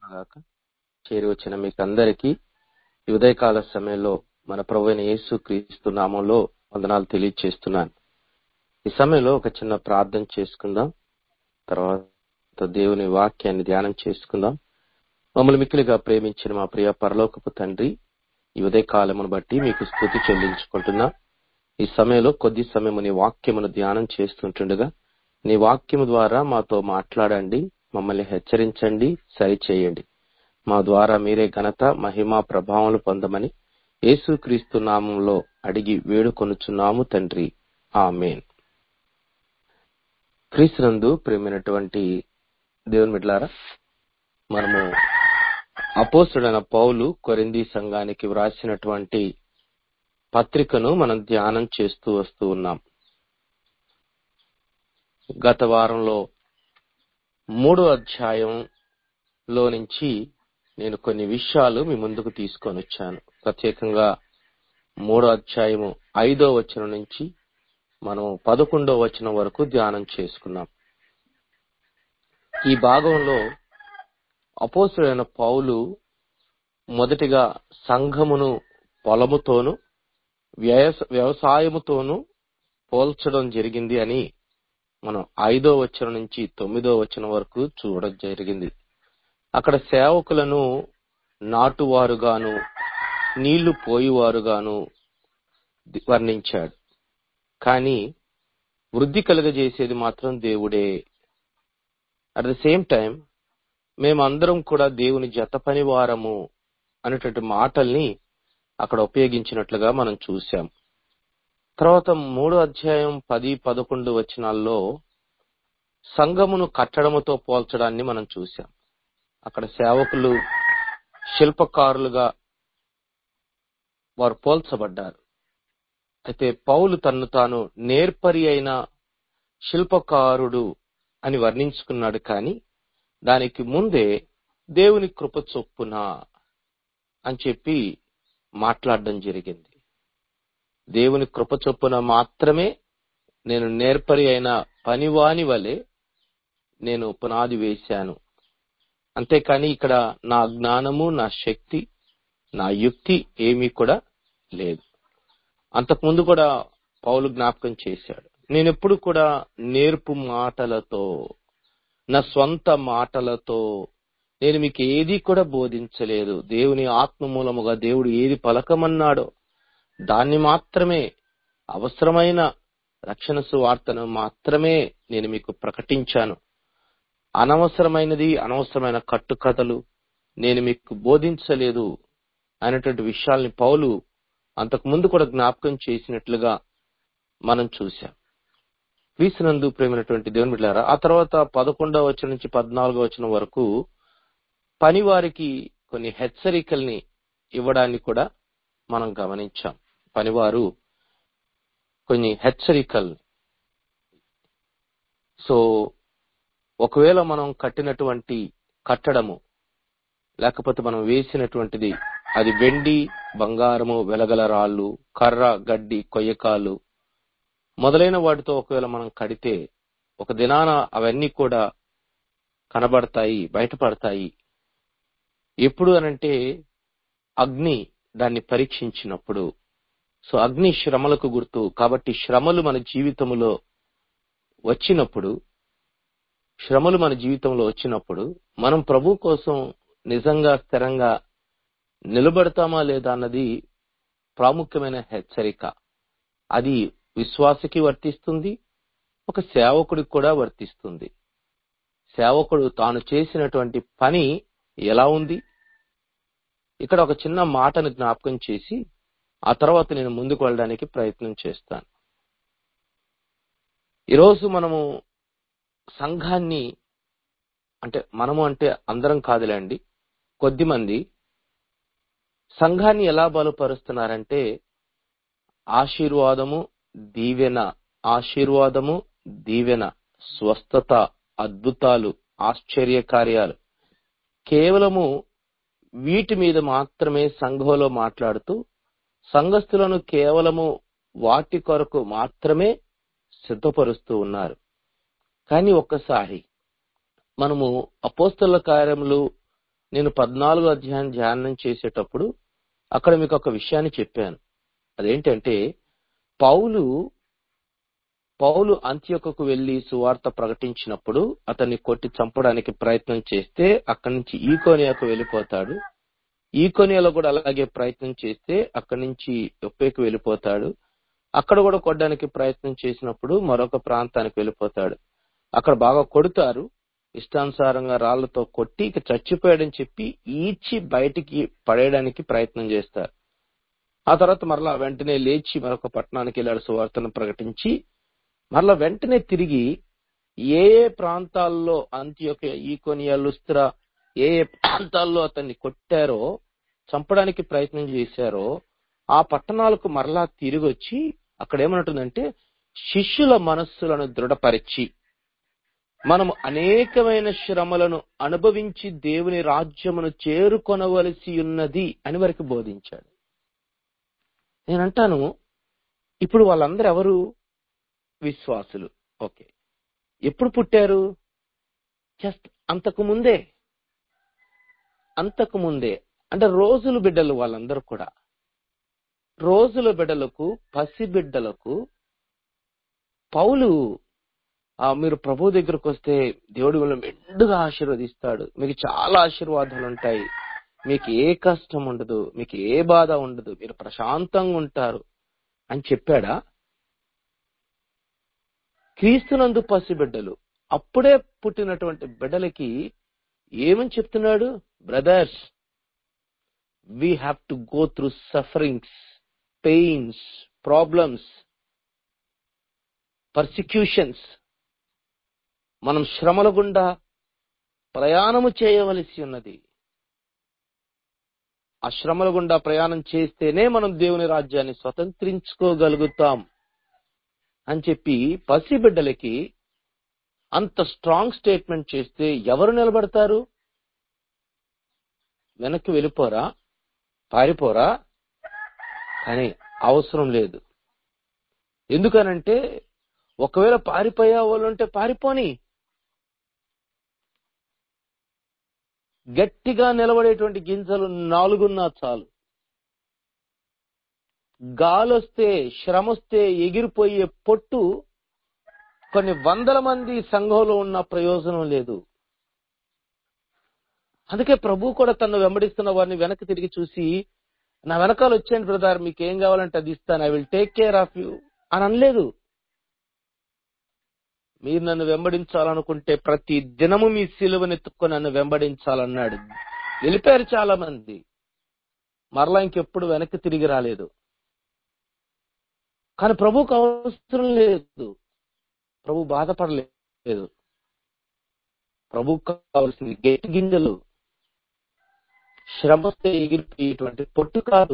గాక చేరి వచ్చిన మీకు అందరికీ ఈ ఉదయకాల సమయంలో మన ప్రభు అయిన యేసు క్రీస్తు నామంలో వందనాలు తెలియజేస్తున్నాను ఈ సమయంలో ఒక చిన్న ప్రార్థన చేసుకుందాం తర్వాత దేవుని వాక్యాన్ని ధ్యానం చేసుకుందాం మమ్మల్ని మిక్కిలిగా ప్రేమించిన మా ప్రియ పరలోకపు తండ్రి ఈ ఉదయకాలమును బట్టి మీకు స్థుతి చెల్లించుకుంటున్నా ఈ సమయంలో కొద్ది సమయము నీ వాక్యమును ధ్యానం చేస్తుంటుండగా నీ వాక్యము ద్వారా మాతో మాట్లాడండి మమ్మల్ని హెచ్చరించండి సరిచేయండి మా ద్వారా మీరే ఘనత మహిమ ప్రభావాలు పొందమని యేసుక్రీస్తు నామంలో అడిగి వేడుకొనుచున్నాము తండ్రి ఆమెన్ క్రీస్తునందు ప్రేమైనటువంటి దేవుని మిట్లారా మనము అపోస్తుడైన పౌలు కొరింది సంఘానికి వ్రాసినటువంటి పత్రికను మనం ధ్యానం చేస్తూ వస్తూ ఉన్నాం గత వారంలో మూడో అధ్యాయంలో నుంచి నేను కొన్ని విషయాలు మీ ముందుకు తీసుకొని వచ్చాను ప్రత్యేకంగా మూడో అధ్యాయము ఐదో వచనం నుంచి మనం పదకొండో వచనం వరకు ధ్యానం చేసుకున్నాం ఈ భాగంలో అపోసుడైన పౌలు మొదటిగా సంఘమును పొలముతోను వ్యవసాయముతోను పోల్చడం జరిగింది అని మనం ఐదో వచనం నుంచి తొమ్మిదో వచనం వరకు చూడడం జరిగింది అక్కడ సేవకులను నాటువారుగాను నీళ్లు పోయివారుగాను వర్ణించాడు కానీ వృద్ధి కలుగజేసేది మాత్రం దేవుడే అట్ ద సేమ్ టైం మేమందరం కూడా దేవుని జత పని వారము అనేటువంటి మాటల్ని అక్కడ ఉపయోగించినట్లుగా మనం చూసాం తర్వాత మూడో అధ్యాయం పది పదకొండు వచనాల్లో సంఘమును కట్టడముతో పోల్చడాన్ని మనం చూసాం అక్కడ సేవకులు శిల్పకారులుగా వారు పోల్చబడ్డారు అయితే పౌలు తన్ను తాను నేర్పరి అయిన శిల్పకారుడు అని వర్ణించుకున్నాడు కానీ దానికి ముందే దేవుని కృప చొప్పున అని చెప్పి మాట్లాడడం జరిగింది దేవుని కృప చొప్పున మాత్రమే నేను నేర్పరి అయిన పనివాని వలె నేను పునాది వేశాను అంతేకాని ఇక్కడ నా జ్ఞానము నా శక్తి నా యుక్తి ఏమీ కూడా లేదు అంతకుముందు కూడా పౌలు జ్ఞాపకం చేశాడు నేను ఎప్పుడు కూడా నేర్పు మాటలతో నా స్వంత మాటలతో నేను మీకు ఏది కూడా బోధించలేదు దేవుని ఆత్మ మూలముగా దేవుడు ఏది పలకమన్నాడో దాన్ని మాత్రమే అవసరమైన రక్షణ సువార్తను మాత్రమే నేను మీకు ప్రకటించాను అనవసరమైనది అనవసరమైన కట్టుకథలు నేను మీకు బోధించలేదు అనేటువంటి విషయాల్ని పౌలు అంతకు ముందు కూడా జ్ఞాపకం చేసినట్లుగా మనం చూశాం క్రీస్తునందు ప్రేమైనటువంటి దేవుని బిడ్డారా ఆ తర్వాత పదకొండవ వచనం నుంచి పద్నాలుగో వచనం వరకు పనివారికి కొన్ని హెచ్చరికల్ని ఇవ్వడాన్ని కూడా మనం గమనించాం పనివారు కొన్ని హెచ్చరికలు సో ఒకవేళ మనం కట్టినటువంటి కట్టడము లేకపోతే మనం వేసినటువంటిది అది వెండి బంగారము వెలగల రాళ్ళు కర్ర గడ్డి కొయ్యకాలు మొదలైన వాటితో ఒకవేళ మనం కడితే ఒక దినాన అవన్నీ కూడా కనబడతాయి బయటపడతాయి ఎప్పుడు అనంటే అగ్ని దాన్ని పరీక్షించినప్పుడు సో అగ్ని శ్రమలకు గుర్తు కాబట్టి శ్రమలు మన జీవితంలో వచ్చినప్పుడు శ్రమలు మన జీవితంలో వచ్చినప్పుడు మనం ప్రభు కోసం నిజంగా స్థిరంగా నిలబడతామా లేదా అన్నది ప్రాముఖ్యమైన హెచ్చరిక అది విశ్వాసకి వర్తిస్తుంది ఒక సేవకుడికి కూడా వర్తిస్తుంది సేవకుడు తాను చేసినటువంటి పని ఎలా ఉంది ఇక్కడ ఒక చిన్న మాటను జ్ఞాపకం చేసి ఆ తర్వాత నేను ముందుకు వెళ్ళడానికి ప్రయత్నం చేస్తాను ఈరోజు మనము సంఘాన్ని అంటే మనము అంటే అందరం కాదులేండి కొద్దిమంది సంఘాన్ని ఎలా బలపరుస్తున్నారంటే ఆశీర్వాదము దీవెన ఆశీర్వాదము దీవెన స్వస్థత అద్భుతాలు ఆశ్చర్య కార్యాలు కేవలము వీటి మీద మాత్రమే సంఘంలో మాట్లాడుతూ సంఘస్థులను కేవలము వాటి కొరకు మాత్రమే సిద్ధపరుస్తూ ఉన్నారు కానీ ఒక్కసారి మనము అపోస్తల కార్యములు నేను పద్నాలుగో అధ్యాయం ధ్యానం చేసేటప్పుడు అక్కడ మీకు ఒక విషయాన్ని చెప్పాను అదేంటంటే పౌలు పౌలు అంత్యొకకు వెళ్లి సువార్త ప్రకటించినప్పుడు అతన్ని కొట్టి చంపడానికి ప్రయత్నం చేస్తే అక్కడి నుంచి ఈకోనియాకు వెళ్ళిపోతాడు ఈకోనియాలో కూడా అలాగే ప్రయత్నం చేస్తే అక్కడి నుంచి ఒప్పేకు వెళ్ళిపోతాడు అక్కడ కూడా కొట్టడానికి ప్రయత్నం చేసినప్పుడు మరొక ప్రాంతానికి వెళ్ళిపోతాడు అక్కడ బాగా కొడతారు ఇష్టానుసారంగా రాళ్లతో కొట్టి ఇక చచ్చిపోయాడని చెప్పి ఈడ్చి బయటికి పడేయడానికి ప్రయత్నం చేస్తారు ఆ తర్వాత మరలా వెంటనే లేచి మరొక పట్టణానికి వెళ్ళాడు సువార్తను ప్రకటించి మరలా వెంటనే తిరిగి ఏ ఏ ప్రాంతాల్లో అంత్యొక ఈకోనియా లుస్త్రా ఏ ఏ ప్రాంతాల్లో అతన్ని కొట్టారో చంపడానికి ప్రయత్నం చేశారో ఆ పట్టణాలకు మరలా తిరిగి వచ్చి అక్కడ ఏమంటుందంటే శిష్యుల మనస్సులను దృఢపరిచి మనము అనేకమైన శ్రమలను అనుభవించి దేవుని రాజ్యమును చేరుకొనవలసి ఉన్నది అని వారికి బోధించాడు నేనంటాను ఇప్పుడు వాళ్ళందరూ ఎవరు విశ్వాసులు ఓకే ఎప్పుడు పుట్టారు జస్ట్ అంతకు ముందే అంతకు ముందే అంటే రోజుల బిడ్డలు వాళ్ళందరూ కూడా రోజుల బిడ్డలకు పసి బిడ్డలకు పౌలు ఆ మీరు ప్రభు దగ్గరకు వస్తే దేవుడు మిమ్మల్ని మెండుగా ఆశీర్వదిస్తాడు మీకు చాలా ఆశీర్వాదాలు ఉంటాయి మీకు ఏ కష్టం ఉండదు మీకు ఏ బాధ ఉండదు మీరు ప్రశాంతంగా ఉంటారు అని చెప్పాడా క్రీస్తునందు పసిబిడ్డలు అప్పుడే పుట్టినటువంటి బిడ్డలకి ఏమని చెప్తున్నాడు brothers we have to go through sufferings pains problems persecutions మనం శ్రమల గుండా ప్రయాణము చేయవలసి ఉన్నది ఆ శ్రమల గుండా ప్రయాణం చేస్తేనే మనం దేవుని రాజ్యాన్ని స్వతంత్రించుకోగలుగుతాం అని చెప్పి పసిబిడ్డలకి అంత స్ట్రాంగ్ స్టేట్మెంట్ చేస్తే ఎవరు నిలబడతారు వెనక్కి వెళ్ళిపోరా పారిపోరా కానీ అవసరం లేదు ఎందుకనంటే ఒకవేళ పారిపోయే వాళ్ళు ఉంటే పారిపోని గట్టిగా నిలబడేటువంటి గింజలు నాలుగున్నా చాలు గాలొస్తే శ్రమొస్తే ఎగిరిపోయే పొట్టు కొన్ని వందల మంది సంఘంలో ఉన్న ప్రయోజనం లేదు అందుకే ప్రభు కూడా తను వెంబడిస్తున్న వారిని వెనక్కి తిరిగి చూసి నా వెనకాల వచ్చేయండి బ్రదర్ మీకు ఏం కావాలంటే అది ఇస్తాను I will take care of you అని అనలేదు మీరు నన్ను వెంబడించాలనుకుంటే ప్రతి దినము మీ సిలువనెత్తుకొని నన్ను వెంబడించాలన్నాడు వెళ్ళిపోయారు చాలా మంది మరలా ఇంకెప్పుడు వెనక్కి తిరిగి రాలేదు కానీ ప్రభుకు అవసరం లేదు ప్రభు బాధపడలేదు ప్రభుకు కావాల్సింది గట్టి గింజలు శ్రమస్తే ఎగిరిపోయేటువంటి పొట్టు కాదు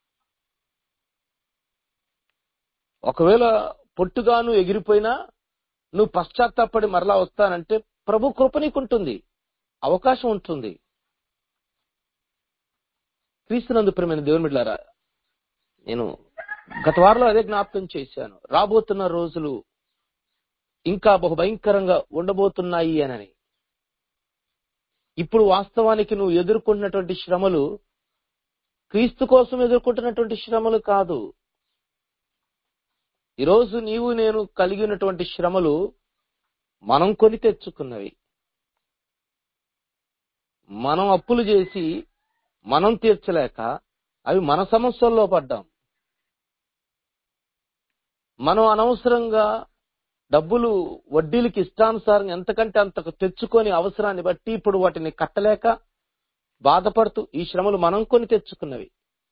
ఒకవేళ పొట్టుగాను ఎగిరిపోయినా నువ్వు పశ్చాత్తాపడి మరలా వస్తానంటే ప్రభు కృప నీకుంటుంది అవకాశం ఉంటుంది క్రీస్తునందు ప్రేమైన దేవుని బిడ్డారా నేను గత వారంలో అదే జ్ఞాపకం చేశాను రాబోతున్న రోజులు ఇంకా బహు భయంకరంగా ఉండబోతున్నాయి అనని ఇప్పుడు వాస్తవానికి నువ్వు ఎదుర్కొంటున్నటువంటి శ్రమలు క్రీస్తు కోసం ఎదుర్కొంటున్నటువంటి శ్రమలు కాదు ఈరోజు నీవు నేను కలిగి ఉన్నటువంటి శ్రమలు మనం కొని తెచ్చుకున్నవి మనం అప్పులు చేసి మనం తీర్చలేక అవి మన సమస్యల్లో పడ్డాం మనం అనవసరంగా డబ్బులు వడ్డీలకి ఇష్టానుసారంగా ఎంతకంటే అంతకు తెచ్చుకొని అవసరాన్ని బట్టి ఇప్పుడు వాటిని కట్టలేక బాధపడుతూ ఈ శ్రమలు మనం కొని తెచ్చుకున్నవి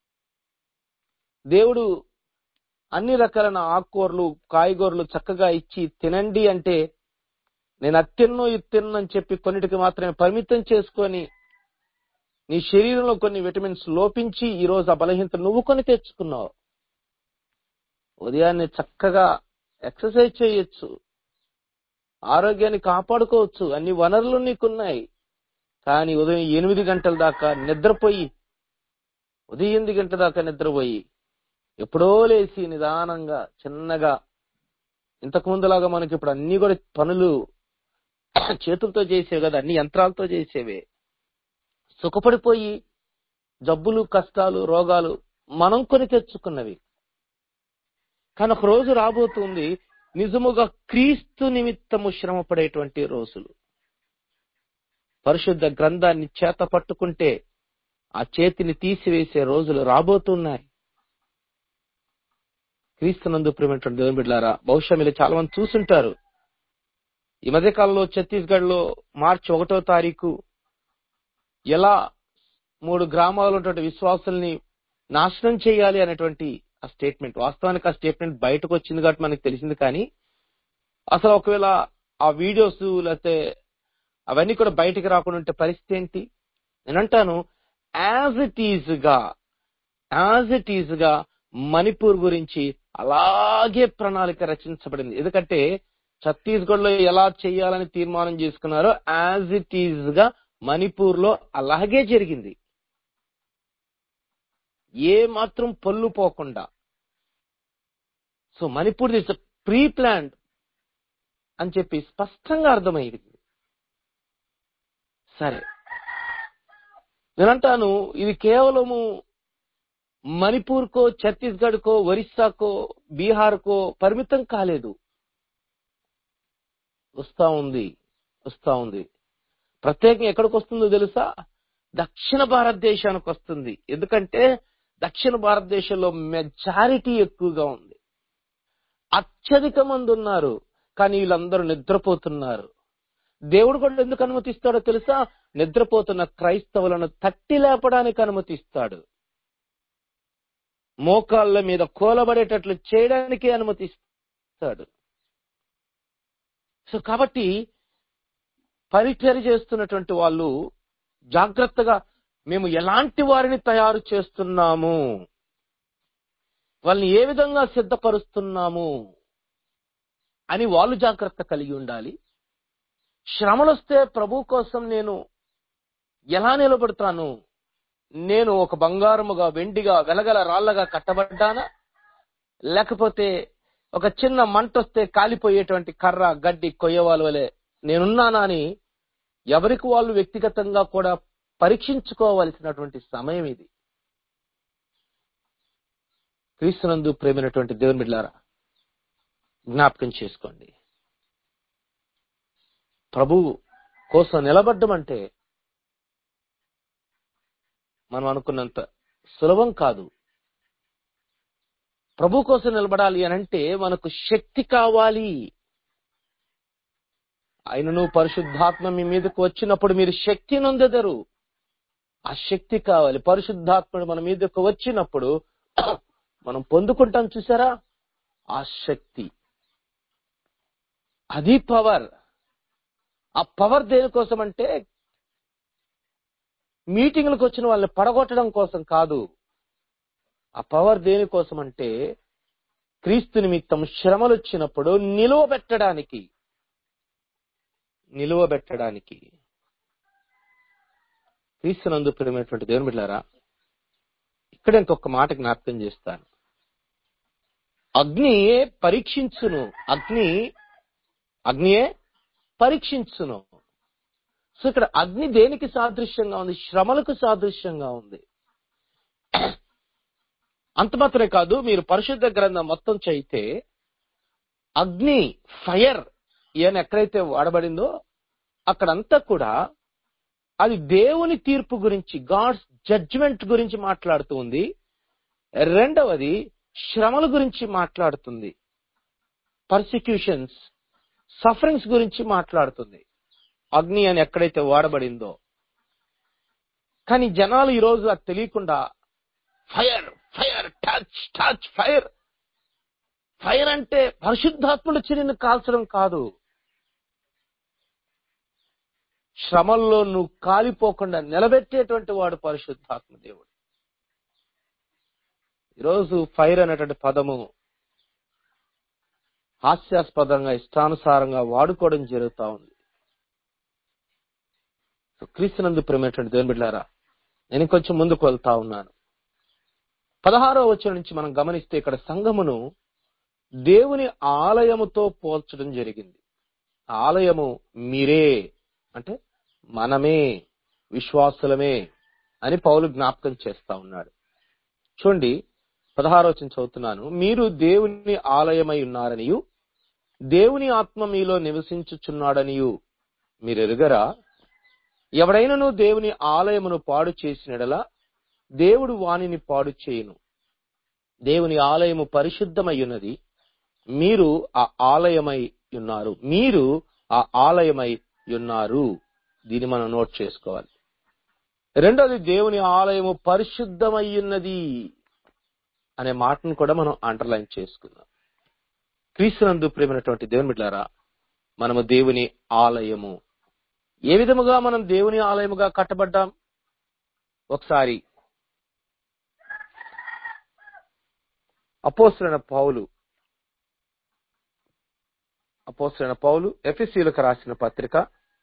దేవుడు అన్ని రకాలైన ఆకుకూరలు కాయగూరలు చక్కగా ఇచ్చి తినండి అంటే నేను అత్తిన్నో ఇది తిన్ను అని చెప్పి కొన్నిటికి మాత్రమే పరిమితం చేసుకొని నీ శరీరంలో కొన్ని విటమిన్స్ లోపించి ఈ రోజు ఆ బలహీనత నువ్వు కొని తెచ్చుకున్నావు ఉదయాన్నే చక్కగా ఎక్సర్సైజ్ చేయొచ్చు ఆరోగ్యాన్ని కాపాడుకోవచ్చు అన్ని వనరులు నీకున్నాయి కానీ ఉదయం ఎనిమిది గంటల దాకా నిద్రపోయి ఉదయం ఎనిమిది గంటల దాకా నిద్రపోయి ఎప్పుడో లేచి నిదానంగా చిన్నగా ఇంతకు ముందులాగా మనకి ఇప్పుడు అన్ని కూడా పనులు చేతులతో చేసేవి కదా అన్ని యంత్రాలతో చేసేవే సుఖపడిపోయి జబ్బులు కష్టాలు రోగాలు మనం కొని తెచ్చుకున్నవి కానీ ఒక రోజు రాబోతుంది నిజముగా క్రీస్తు నిమిత్తము శ్రమ పడేటువంటి రోజులు పరిశుద్ధ గ్రంథాన్ని చేత పట్టుకుంటే ఆ చేతిని తీసివేసే రోజులు రాబోతున్నాయి క్రీస్తునందు ప్రేమటువంటి దేవుని బిడ్డారా బహుశా మీరు చాలా మంది చూసుంటారు ఈ మధ్య కాలంలో ఛత్తీస్గఢ్ లో మార్చి ఒకటో తారీఖు ఎలా మూడు గ్రామాల్లో ఉన్నటువంటి విశ్వాసుల్ని నాశనం చేయాలి అనేటువంటి ఆ స్టేట్మెంట్ వాస్తవానికి ఆ స్టేట్మెంట్ బయటకు వచ్చింది కాబట్టి మనకు తెలిసింది కానీ అసలు ఒకవేళ ఆ వీడియోస్ లేకపోతే అవన్నీ కూడా బయటికి రాకుండా ఉంటే పరిస్థితి ఏంటి నేను అంటాను యాజ్ ఇట్ ఈజ్ గా యాజ్ ఇట్ ఈజ్ గా మణిపూర్ గురించి అలాగే ప్రణాళిక రచించబడింది ఎందుకంటే ఛత్తీస్గఢ్ లో ఎలా చేయాలని తీర్మానం చేసుకున్నారో యాజ్ ఇట్ ఈజ్ గా మణిపూర్ లో అలాగే జరిగింది ఏ మాత్రం పొల్లు పోకుండా so Manipur is pre planned అని చెప్పి స్పష్టంగా అర్థమైంది సరే నేనంటాను ఇది కేవలము మణిపూర్కో ఛత్తీస్గఢ్కో ఒరిస్సాకో బీహార్కో పరిమితం కాలేదు వస్తా ఉంది వస్తా ఉంది ప్రత్యేకంగా ఎక్కడికి వస్తుందో తెలుసా దక్షిణ భారతదేశానికి వస్తుంది ఎందుకంటే దక్షిణ భారతదేశంలో మెజారిటీ ఎక్కువగా ఉంది అత్యధిక మంది ఉన్నారు కానీ వీళ్ళందరూ నిద్రపోతున్నారు దేవుడు కూడా ఎందుకు అనుమతిస్తాడో తెలుసా నిద్రపోతున్న క్రైస్తవులను తట్టి లేపడానికి అనుమతిస్తాడు మోకాళ్ళ మీద కోలబడేటట్లు చేయడానికి అనుమతిస్తాడు సో కాబట్టి పరిచర్ చేస్తున్నటువంటి వాళ్ళు జాగ్రత్తగా మేము ఎలాంటి వారిని తయారు చేస్తున్నాము వాళ్ళని ఏ విధంగా సిద్ధపరుస్తున్నాము అని వాళ్ళు జాగ్రత్త కలిగి ఉండాలి శ్రమలు వస్తే ప్రభు కోసం నేను ఎలా నిలబడతాను నేను ఒక బంగారముగా వెండిగా వెలగల రాళ్లగా కట్టబడ్డానా లేకపోతే ఒక చిన్న మంట వస్తే కాలిపోయేటువంటి కర్ర గడ్డి కొయ్యవాళ్ళ వలె నేనున్నానా అని ఎవరికి వాళ్ళు వ్యక్తిగతంగా కూడా పరీక్షించుకోవలసినటువంటి సమయం ఇది క్రీస్తునందు ప్రేమైనటువంటి దేవుని బిడ్డారా జ్ఞాపకం చేసుకోండి ప్రభు కోసం నిలబడ్డం అంటే మనం అనుకున్నంత సులభం కాదు ప్రభు కోసం నిలబడాలి అని అంటే మనకు శక్తి కావాలి ఆయనను పరిశుద్ధాత్మ మీ మీదకు వచ్చినప్పుడు మీరు శక్తి నొందెదరు ఆ శక్తి కావాలి పరిశుద్ధాత్ముడు మన మీదకు వచ్చినప్పుడు మనం పొందుకుంటాం చూసారా ఆ శక్తి అది పవర్ ఆ పవర్ దేనికోసం అంటే మీటింగ్లకు వచ్చిన వాళ్ళని పడగొట్టడం కోసం కాదు ఆ పవర్ దేనికోసం అంటే క్రీస్తు నిమిత్తం శ్రమలు వచ్చినప్పుడు నిలువ పెట్టడానికి నిలువ పెట్టడానికి క్రీస్తునందు ప్రేమైనటువంటి దేవుని బిడ్డారా ఇక్కడ ఇంకొక మాట జ్ఞాపకం చేస్తాను అగ్నియే పరీక్షించును అగ్ని అగ్నియే పరీక్షించును సో ఇక్కడ అగ్ని దేనికి సాదృశ్యంగా ఉంది శ్రమలకు సాదృశ్యంగా ఉంది అంత మాత్రమే కాదు మీరు పరిశుద్ధ గ్రంథం మొత్తం చైతే అగ్ని ఫైర్ అని ఎక్కడైతే వాడబడిందో అక్కడంతా కూడా అది దేవుని తీర్పు గురించి గాడ్స్ జడ్జిమెంట్ గురించి మాట్లాడుతూ ఉంది రెండవది శ్రమల గురించి మాట్లాడుతుంది పర్సిక్యూషన్స్ సఫరింగ్స్ గురించి మాట్లాడుతుంది అగ్ని అని ఎక్కడైతే వాడబడిందో కానీ జనాలు ఈరోజు అది తెలియకుండా fire fire touch touch fire fire అంటే పరిశుద్ధాత్ముడు చిరిని కాల్చడం కాదు శ్రమల్లో నువ్వు కాలిపోకుండా నిలబెట్టేటువంటి వాడు పరిశుద్ధాత్మ దేవుడు ఈరోజు ఫైర్ అనేటువంటి పదము హాస్యాస్పదంగా ఇష్టానుసారంగా వాడుకోవడం జరుగుతా ఉంది క్రీస్తునందు ప్రేమేటువంటి దేవుని బిడ్డారా నేను కొంచెం ముందుకు వెళ్తా ఉన్నాను పదహారో వచ్చిన నుంచి మనం గమనిస్తే ఇక్కడ సంఘమును దేవుని ఆలయముతో పోల్చడం జరిగింది ఆలయము మీరే అంటే మనమే విశ్వాసులమే అని పౌలు జ్ఞాపకం చేస్తా ఉన్నాడు చూడండి పదహారోచన చదువుతున్నాను మీరు దేవుని ఆలయమై ఉన్నారనియు దేవుని ఆత్మ మీలో నివసించుచున్నాడనియు మీరు ఎరుగరా ఎవడైనను దేవుని ఆలయమును పాడు చేసినడలా దేవుడు వానిని పాడు చేయును దేవుని ఆలయము పరిశుద్ధమై ఉన్నది మీరు ఆ ఆలయమై ఉన్నారు మీరు ఆ ఆలయమై ఉన్నారు దీన్ని మనం నోట్ చేసుకోవాలి రెండోది దేవుని ఆలయము పరిశుద్ధమై ఉన్నది అనే మాటను కూడా మనం అండర్లైన్ చేసుకుందాం క్రీస్తునందు ప్రేమైనటువంటి దేవుని బిడ్డారా మనము దేవుని ఆలయము ఏ విధముగా మనం దేవుని ఆలయముగా కట్టబడ్డాం ఒకసారి అపోసరైన పౌలు అపోసరైన పౌలు ఎఫ్ఎస్సీలకు రాసిన పత్రిక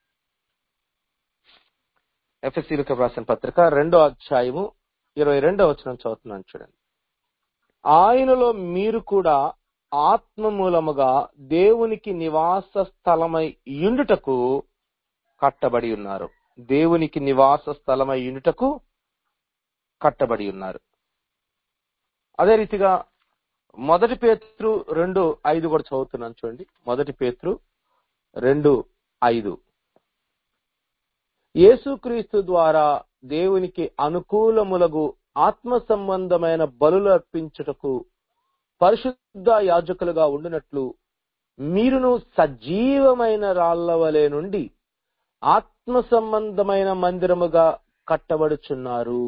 ఎఫ్ఎస్సీలకు రాసిన పత్రిక రెండో అధ్యాయము ఇరవై రెండో వచనం చదువుతున్నాను చూడండి ఆయనలో మీరు కూడా ఆత్మ మూలముగా దేవునికి నివాస స్థలమై యుండుటకు కట్టబడి ఉన్నారు దేవునికి నివాస స్థలమై యుండుటకు కట్టబడి ఉన్నారు అదే రీతిగా మొదటి పేత్రు రెండు ఐదు కూడా చదువుతున్నాను చూడండి మొదటి పేత్రు రెండు ఐదు యేసుక్రీస్తు ద్వారా దేవునికి అనుకూలములగు ఆత్మ సంబంధమైన బలులు అర్పించుటకు పరిశుద్ధ యాజకులుగా ఉండినట్లు మీరును సజీవమైన రాళ్ల వలె నుండి ఆత్మ సంబంధమైన మందిరముగా కట్టబడుచున్నారు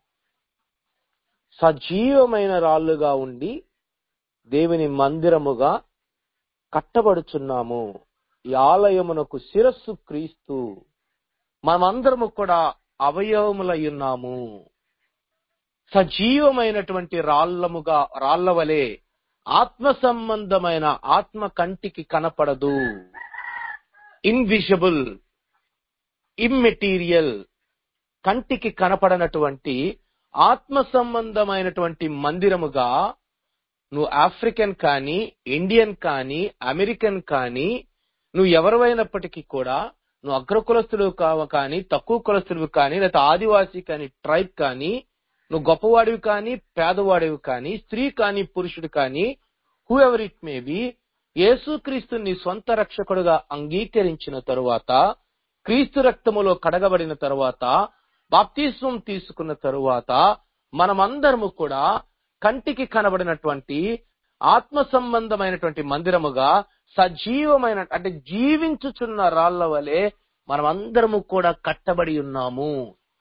సజీవమైన రాళ్లుగా ఉండి దేవుని మందిరముగా కట్టబడుచున్నాము ఈ ఆలయమునకు శిరస్సు క్రీస్తు మనమందరము కూడా అవయవములై ఉన్నాము సజీవమైనటువంటి రాళ్లముగా రాళ్ల వలె ఆత్మ సంబంధమైన ఆత్మ కంటికి కనపడదు ఇన్విజిబుల్ ఇమ్మెటీరియల్ కంటికి కనపడనటువంటి ఆత్మ సంబంధమైనటువంటి మందిరముగా నువ్వు ఆఫ్రికన్ కానీ ఇండియన్ కానీ అమెరికన్ కానీ నువ్వు ఎవరివైనప్పటికీ కూడా నువ్వు అగ్రకులస్తుడు కావ కానీ తక్కువ కులస్తుడు కానీ లేదా ఆదివాసీ కానీ ట్రైబ్ కానీ నువ్వు గొప్పవాడివి కానీ పేదవాడివి కానీ స్త్రీ కానీ పురుషుడు కానీ whoever it may be Yesukristu నీ సొంత రక్షకుడుగా అంగీకరించిన తరువాత క్రీస్తు రక్తములో కడగబడిన తరువాత బాప్తిస్వం తీసుకున్న తరువాత మనమందరము కూడా కంటికి కనబడినటువంటి ఆత్మ సంబంధమైనటువంటి మందిరముగా సజీవమైన అంటే జీవించుచున్న రాళ్ల వలె మనమందరము కూడా కట్టబడి ఉన్నాము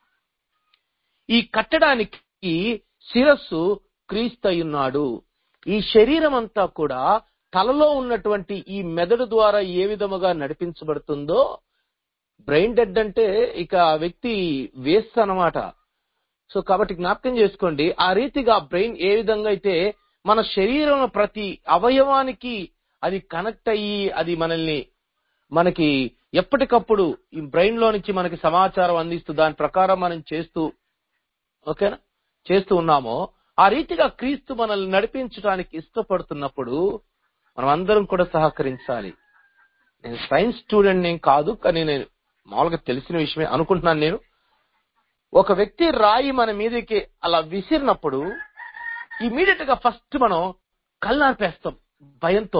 ఈ కట్టడానికి శిరస్సు క్రీస్తయున్నాడు ఈ శరీరం అంతా కూడా తలలో ఉన్నటువంటి ఈ మెదడు ద్వారా ఏ విధముగా నడిపించబడుతుందో బ్రెయిన్ డెడ్ అంటే ఇక ఆ వ్యక్తి వేస్ట్ అన్నమాట సో కాబట్టి జ్ఞాపకం చేసుకోండి ఆ రీతిగా బ్రెయిన్ ఏ విధంగా అయితే మన శరీరం ప్రతి అవయవానికి అది కనెక్ట్ అయ్యి అది మనల్ని మనకి ఎప్పటికప్పుడు ఈ బ్రెయిన్ లో నుంచి మనకి సమాచారం అందిస్తూ దాని ప్రకారం మనం చేస్తూ ఓకేనా చేస్తూ ఉన్నామో ఆ రీతిగా క్రీస్తు మనల్ని నడిపించడానికి ఇష్టపడుతున్నప్పుడు మనం అందరం కూడా సహకరించాలి నేను సైన్స్ స్టూడెంట్ నేను కాదు కానీ నేను మామూలుగా తెలిసిన విషయమే అనుకుంటున్నాను నేను ఒక వ్యక్తి రాయి మన మీదకి అలా విసిరినప్పుడు ఇమీడియట్ గా ఫస్ట్ మనం కళ్ళార్పేస్తాం భయంతో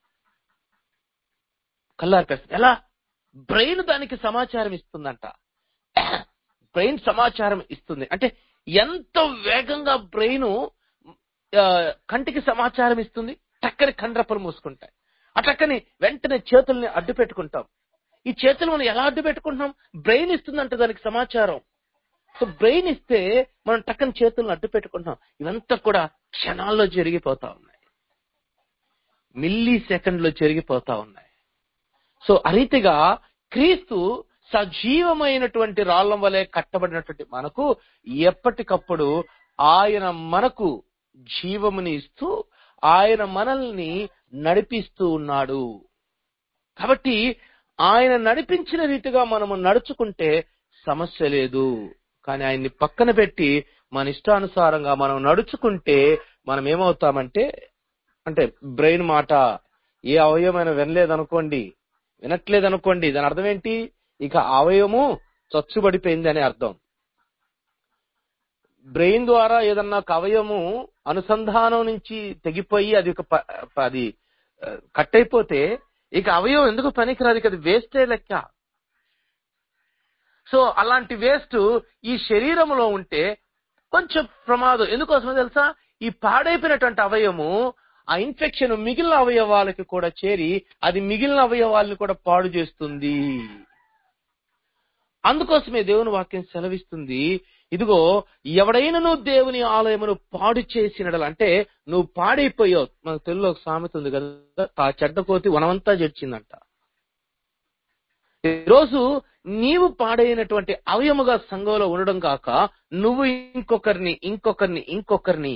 కళ్ళార్పేస్తాం ఎలా బ్రెయిన్ దానికి సమాచారం ఇస్తుందంట బ్రెయిన్ సమాచారం ఇస్తుంది అంటే ఎంత వేగంగా బ్రెయిన్ కంటికి సమాచారం ఇస్తుంది టక్కని కండ్రపలు మూసుకుంటాయి అటక్కని వెంటనే చేతుల్ని అడ్డు పెట్టుకుంటాం ఈ చేతులు మనం ఎలా అడ్డు పెట్టుకుంటున్నాం బ్రెయిన్ ఇస్తుందంట దానికి సమాచారం సో బ్రెయిన్ ఇస్తే మనం టక్కని చేతులను అడ్డు పెట్టుకుంటున్నాం ఇవంతా కూడా క్షణాల్లో జరిగిపోతా ఉన్నాయి మిల్లీ సెకండ్ లో జరిగిపోతా ఉన్నాయి సో ఆ రీతిగా క్రీస్తు సజీవమైనటువంటి రాళ్లం వలె కట్టబడినటువంటి మనకు ఎప్పటికప్పుడు ఆయన మనకు జీవముని ఇస్తూ ఆయన మనల్ని నడిపిస్తూ ఉన్నాడు కాబట్టి ఆయన నడిపించిన రీతిగా మనము నడుచుకుంటే సమస్య లేదు కానీ ఆయన్ని పక్కన పెట్టి మన ఇష్టానుసారంగా మనం నడుచుకుంటే మనం ఏమవుతామంటే అంటే బ్రెయిన్ మాట ఏ అవయవమైన వినలేదనుకోండి వినట్లేదనుకోండి దాని అర్థం ఏంటి ఇక అవయవము చచ్చుబడిపోయింది అని అర్థం బ్రెయిన్ ద్వారా ఏదన్నా ఒక అవయము అనుసంధానం నుంచి తెగిపోయి అది ఒక ప- ప- అది ఆ, కట్ అయిపోతే ఇక అవయవం ఎందుకు పనికిరాదు ఇక అది వేస్టే లెక్క సో అలాంటి వేస్ట్ ఈ శరీరంలో ఉంటే కొంచెం ప్రమాదం ఎందుకోసమో తెలుసా ఈ పాడైపోయినటువంటి అవయము ఆ ఇన్ఫెక్షన్ మిగిలిన అవయవాలకి కూడా చేరి అది మిగిలిన అవయవాలను కూడా పాడు చేస్తుంది అందుకోసమే దేవుని వాక్యం సెలవిస్తుంది ఇదిగో ఎవడైనా నువ్వు దేవుని ఆలయమును పాడు చేసినడలు అంటే నువ్వు పాడైపోయావు మనకు తెలుగులో ఒక సామెత ఉంది కదా ఆ చెడ్డ కోతి వనమంతా జడ్చిందంట ఈరోజు నీవు పాడైనటువంటి అవయముగా సంఘంలో ఉండడం కాక నువ్వు ఇంకొకరిని ఇంకొకరిని ఇంకొకరిని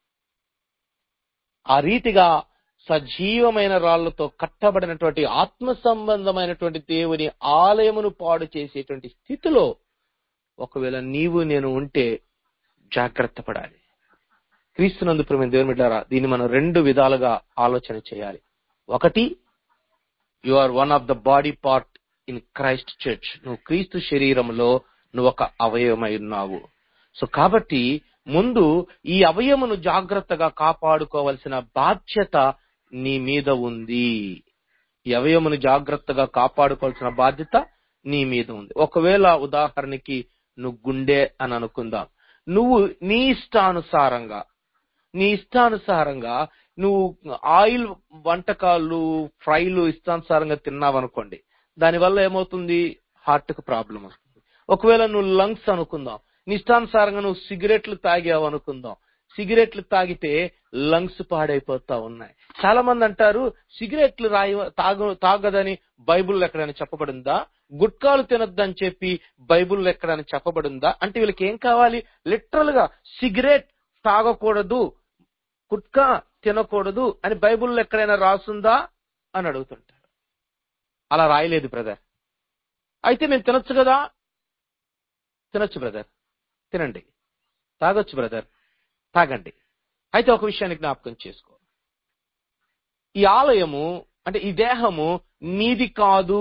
ఆ రీతిగా సజీవమైన రాళ్లతో కట్టబడినటువంటి ఆత్మ సంబంధమైనటువంటి దేవుని ఆలయమును పాడు చేసేటువంటి స్థితిలో ఒకవేళ నీవు నేను ఉంటే జాగ్రత్త పడాలి క్రీస్తునందు ప్రేమ దేవుని బిడ్డారా దీన్ని మనం రెండు విధాలుగా ఆలోచన చేయాలి ఒకటి you are one of the body part in Christ church నువ్వు క్రీస్తు శరీరంలో నువ్వు ఒక అవయవమై ఉన్నావు సో కాబట్టి ముందు ఈ అవయమును జాగ్రత్తగా కాపాడుకోవలసిన బాధ్యత నీ మీద ఉంది ఈ అవయమును జాగ్రత్తగా కాపాడుకోవాల్సిన బాధ్యత నీ మీద ఉంది ఒకవేళ ఉదాహరణకి నువ్వు గుండె అని అనుకుందాం నువ్వు నీ ఇష్టానుసారంగా నీ ఇష్టానుసారంగా నువ్వు ఆయిల్ వంటకాలు ఫ్రైలు ఇష్టానుసారంగా తిన్నావనుకోండి దానివల్ల ఏమవుతుంది హార్ట్ కు ప్రాబ్లం వస్తుంది ఒకవేళ నువ్వు లంగ్స్ అనుకుందాం నీ ఇష్టానుసారంగా నువ్వు సిగరెట్లు తాగావు అనుకుందాం సిగరెట్లు తాగితే లంగ్స్ పాడైపోతా ఉన్నాయి చాలా మంది అంటారు సిగరెట్లు రాయ తాగ తాగదని బైబుల్ ఎక్కడైనా చెప్పబడిందా గుట్కాలు తినొద్దని చెప్పి బైబుల్ ఎక్కడైనా చెప్పబడిందా అంటే వీళ్ళకి ఏం కావాలి లిటరల్ గా సిగరెట్ తాగకూడదు గుట్కా తినకూడదు అని బైబుల్ ఎక్కడైనా రాసుందా అని అడుగుతుంటారు అలా రాయలేదు బ్రదర్ అయితే మేము తినొచ్చు కదా తినొచ్చు బ్రదర్ తినండి తాగొచ్చు బ్రదర్ తాగండి అయితే ఒక విషయాన్ని జ్ఞాపకం చేసుకో ఈ ఆలయము అంటే ఈ దేహము నీది కాదు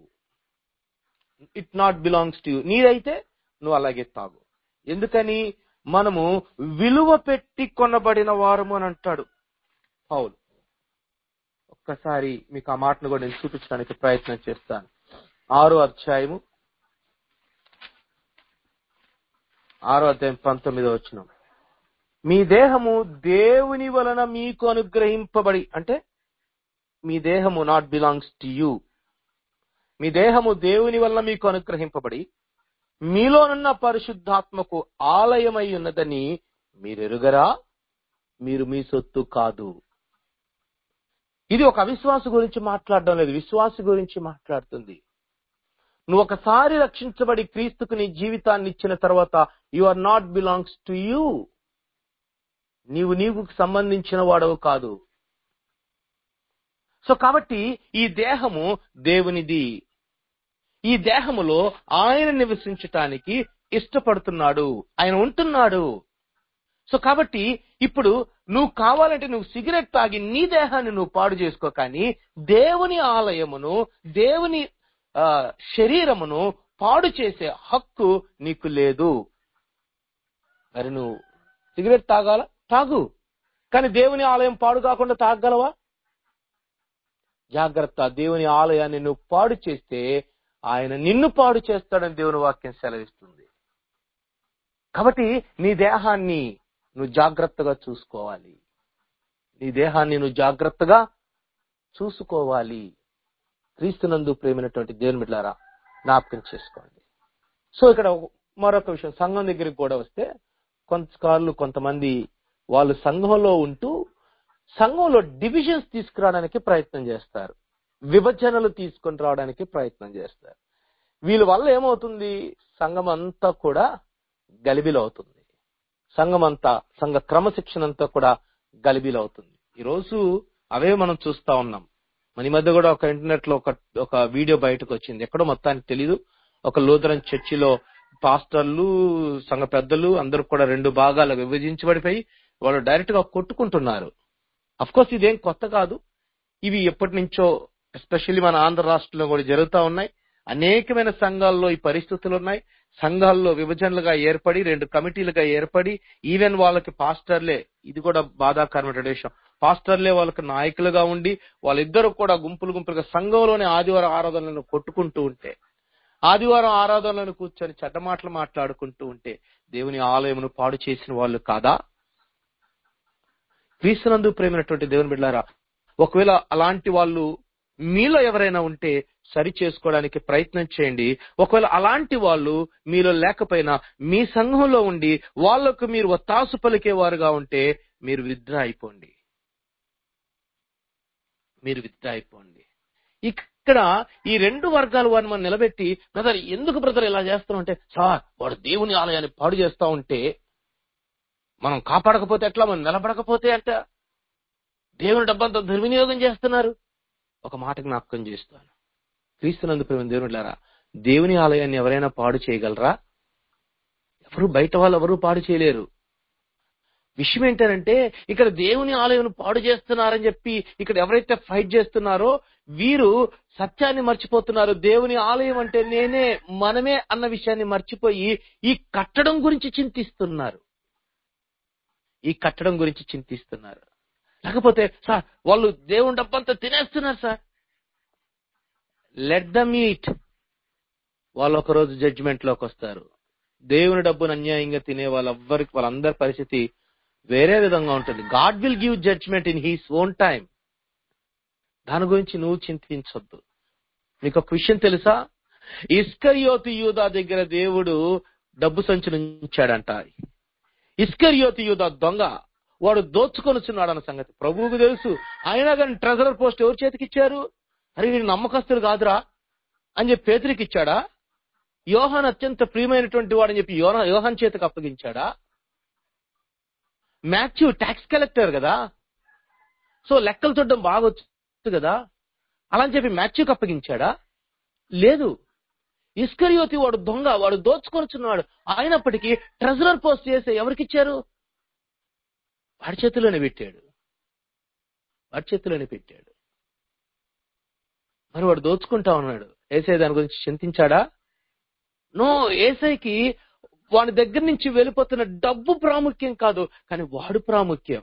it not belongs to you నీదైతే నువ్వు అలాగే తాగు ఎందుకని మనము విలువ పెట్టి కొనబడిన వారము అని అంటాడు పౌలు ఒక్కసారి మీకు ఆ మాటను కూడా నేను చూపించడానికి ప్రయత్నం చేస్తాను ఆరో అధ్యాయము ఆరో అధ్యాయం పంతొమ్మిదో వచ్చిన మీ దేహము దేవుని వలన మీకు అనుగ్రహింపబడి అంటే మీ దేహము నాట్ బిలాంగ్స్ టు యూ మీ దేహము దేవుని వలన మీకు అనుగ్రహింపబడి మీలోనున్న పరిశుద్ధాత్మకు ఆలయమై ఉన్నదని మీరెరుగరా మీరు మీ సొత్తు కాదు ఇది ఒక అవిశ్వాస గురించి మాట్లాడడం లేదు విశ్వాస గురించి మాట్లాడుతుంది నువ్వు ఒకసారి రక్షించబడి క్రీస్తుకు నీ జీవితాన్ని ఇచ్చిన తర్వాత you are not belongs to you నీవు నీవు సంబంధించిన వాడవు కాదు సో కాబట్టి ఈ దేహము దేవునిది ఈ దేహములో ఆయన నివసించటానికి ఇష్టపడుతున్నాడు ఆయన ఉంటున్నాడు సో కాబట్టి ఇప్పుడు నువ్వు కావాలంటే నువ్వు సిగరెట్ తాగి నీ దేహాన్ని నువ్వు పాడు చేసుకో కానీ దేవుని ఆలయమును దేవుని ఆ, శరీరమును పాడు చేసే హక్కు నీకు లేదు మరి నువ్వు సిగరెట్ తాగాల తాగు కానీ దేవుని ఆలయం పాడు కాకుండా తాగలవా జాగ్రత్త దేవుని ఆలయాన్ని నువ్వు పాడు చేస్తే ఆయన నిన్ను పాడు చేస్తాడని దేవుని వాక్యం సెలవిస్తుంది కాబట్టి నీ దేహాన్ని నువ్వు జాగ్రత్తగా చూసుకోవాలి నీ దేహాన్ని నువ్వు జాగ్రత్తగా చూసుకోవాలి క్రీస్తునందు ప్రేమైనటువంటి దేవుని బిడ్డారా జ్ఞాపకం చేసుకోండి సో ఇక్కడ మరొక విషయం సంఘం దగ్గరికి కూడా వస్తే కొంతకాళ్ళు కొంతమంది వాళ్ళు సంఘంలో ఉంటూ సంఘంలో డివిజన్స్ తీసుకురావడానికి ప్రయత్నం చేస్తారు విభజనలు తీసుకొని రావడానికి ప్రయత్నం చేస్తారు వీళ్ళ వల్ల ఏమవుతుంది సంఘం అంతా కూడా గలిబిలవుతుంది సంఘం అంతా సంఘ క్రమశిక్షణ అంతా కూడా గలిబిలవుతుంది ఈ రోజు అవే మనం చూస్తా ఉన్నాం మన ఈ మధ్య కూడా ఒక ఇంటర్నెట్ లో ఒక ఒక వీడియో బయటకు వచ్చింది ఎక్కడో మొత్తానికి తెలీదు ఒక లూథరన్ చర్చిలో పాస్టర్లు సంఘ పెద్దలు అందరూ కూడా రెండు భాగాలు విభజించబడిపోయి వాళ్ళు డైరెక్ట్ గా కొట్టుకుంటున్నారు అఫ్ కోర్స్ ఇదేం కొత్త కాదు ఇవి ఎప్పటి నుంచో ఎస్పెషల్లీ మన ఆంధ్ర రాష్ట్రంలో కూడా జరుగుతా ఉన్నాయి అనేకమైన సంఘాల్లో ఈ పరిస్థితులు ఉన్నాయి సంఘాల్లో విభజనలుగా ఏర్పడి రెండు కమిటీలుగా ఏర్పడి ఈవెన్ వాళ్ళకి పాస్టర్లే ఇది కూడా బాధాకరమైన విషయం పాస్టర్లే వాళ్ళకి నాయకులుగా ఉండి వాళ్ళిద్దరూ కూడా గుంపులు గుంపులుగా సంఘంలోని ఆదివారం ఆరాధనలను కొట్టుకుంటూ ఉంటే ఆదివారం ఆరాధనలను కూర్చొని చెడ్డ మాటలు మాట్లాడుకుంటూ ఉంటే దేవుని ఆలయమును పాడు చేసిన వాళ్ళు కాదా క్రీస్తునందు ప్రేమైనటువంటి దేవుని బిడ్డారా ఒకవేళ అలాంటి వాళ్ళు మీలో ఎవరైనా ఉంటే సరి చేసుకోవడానికి ప్రయత్నం చేయండి ఒకవేళ అలాంటి వాళ్ళు మీలో లేకపోయినా మీ సంఘంలో ఉండి వాళ్లకు మీరు ఒత్తాసు పలికేవారుగా ఉంటే మీరు విత్డ్రా అయిపోండి మీరు విత్డ్రా అయిపోండి ఇక్కడ ఈ రెండు వర్గాల వారిని మనం నిలబెట్టి బ్రదర్ ఎందుకు బ్రదర్ ఇలా చేస్తున్నాం అంటే సార్ వాడు దేవుని ఆలయాన్ని పాడు చేస్తా ఉంటే మనం కాపాడకపోతే ఎట్లా మనం నిలబడకపోతే అంట దేవుని డబ్బంతా దుర్వినియోగం చేస్తున్నారు ఒక మాట జ్ఞాపకం చేస్తాను క్రీస్తునందు ప్రేమ దేవునిలారా దేవుని ఆలయాన్ని ఎవరైనా పాడు చేయగలరా ఎవరు బయట వాళ్ళు ఎవరు పాడు చేయలేరు విషయం ఏంటంటే ఇక్కడ దేవుని ఆలయం పాడు చేస్తున్నారని చెప్పి ఇక్కడ ఎవరైతే ఫైట్ చేస్తున్నారో వీరు సత్యాన్ని మర్చిపోతున్నారు దేవుని ఆలయం అంటే నేనే మనమే అన్న విషయాన్ని మర్చిపోయి ఈ కట్టడం గురించి చింతిస్తున్నారు ఈ కట్టడం గురించి చింతిస్తున్నారు లేకపోతే సార్ వాళ్ళు దేవుని డబ్బంతా తినేస్తున్నారు సార్ లెట్ ద మీట్ వాళ్ళు ఒక రోజు జడ్జిమెంట్ లోకి వస్తారు దేవుని డబ్బును అన్యాయంగా తినే వాళ్ళెవ్వరికి వాళ్ళందరి పరిస్థితి వేరే విధంగా ఉంటుంది God will give judgement in his own time దాని గురించి నువ్వు చింతించొద్దు నీకు ఒక విషయం తెలుసా ఇస్కరియోతి యూదా దగ్గర దేవుడు డబ్బు సంచులుంచాడంట ఇస్కరియోతి యూదా దొంగ వాడు దోచుకొనుచున్నాడు అన్న సంగతి ప్రభువుకు తెలుసు అయినా కానీ ట్రెజరర్ పోస్ట్ ఎవరి చేతికి ఇచ్చారు అరే వీడు నమ్మకస్తుడు కాదురా అని చెప్పి పేదరికి ఇచ్చాడా యోహాన్ అత్యంత ప్రియమైనటువంటి వాడని చెప్పి యోహా యోహాన్ చేతికి అప్పగించాడా మాథ్యూ ట్యాక్స్ కలెక్టర్ కదా సో లెక్కలు చూడడం బాగా వచ్చు కదా అలా అని చెప్పి మాథ్యూకి అప్పగించాడా లేదు ఇస్కరియోతి వాడు దొంగ వాడు దోచుకొనుచున్నాడు అయినప్పటికీ ట్రెజరర్ పోస్ట్ చేస్తే ఎవరికి ఇచ్చారు వాడి చేతిలోనే పెట్టాడు వాడి చేతిలోనే పెట్టాడు మరి వాడు దోచుకుంటా ఉన్నాడు ఏసై దాని గురించి చింతించాడా నో ఏసైకి వాడి దగ్గర నుంచి వెళ్ళిపోతున్న డబ్బు ప్రాముఖ్యం కాదు కానీ వాడు ప్రాముఖ్యం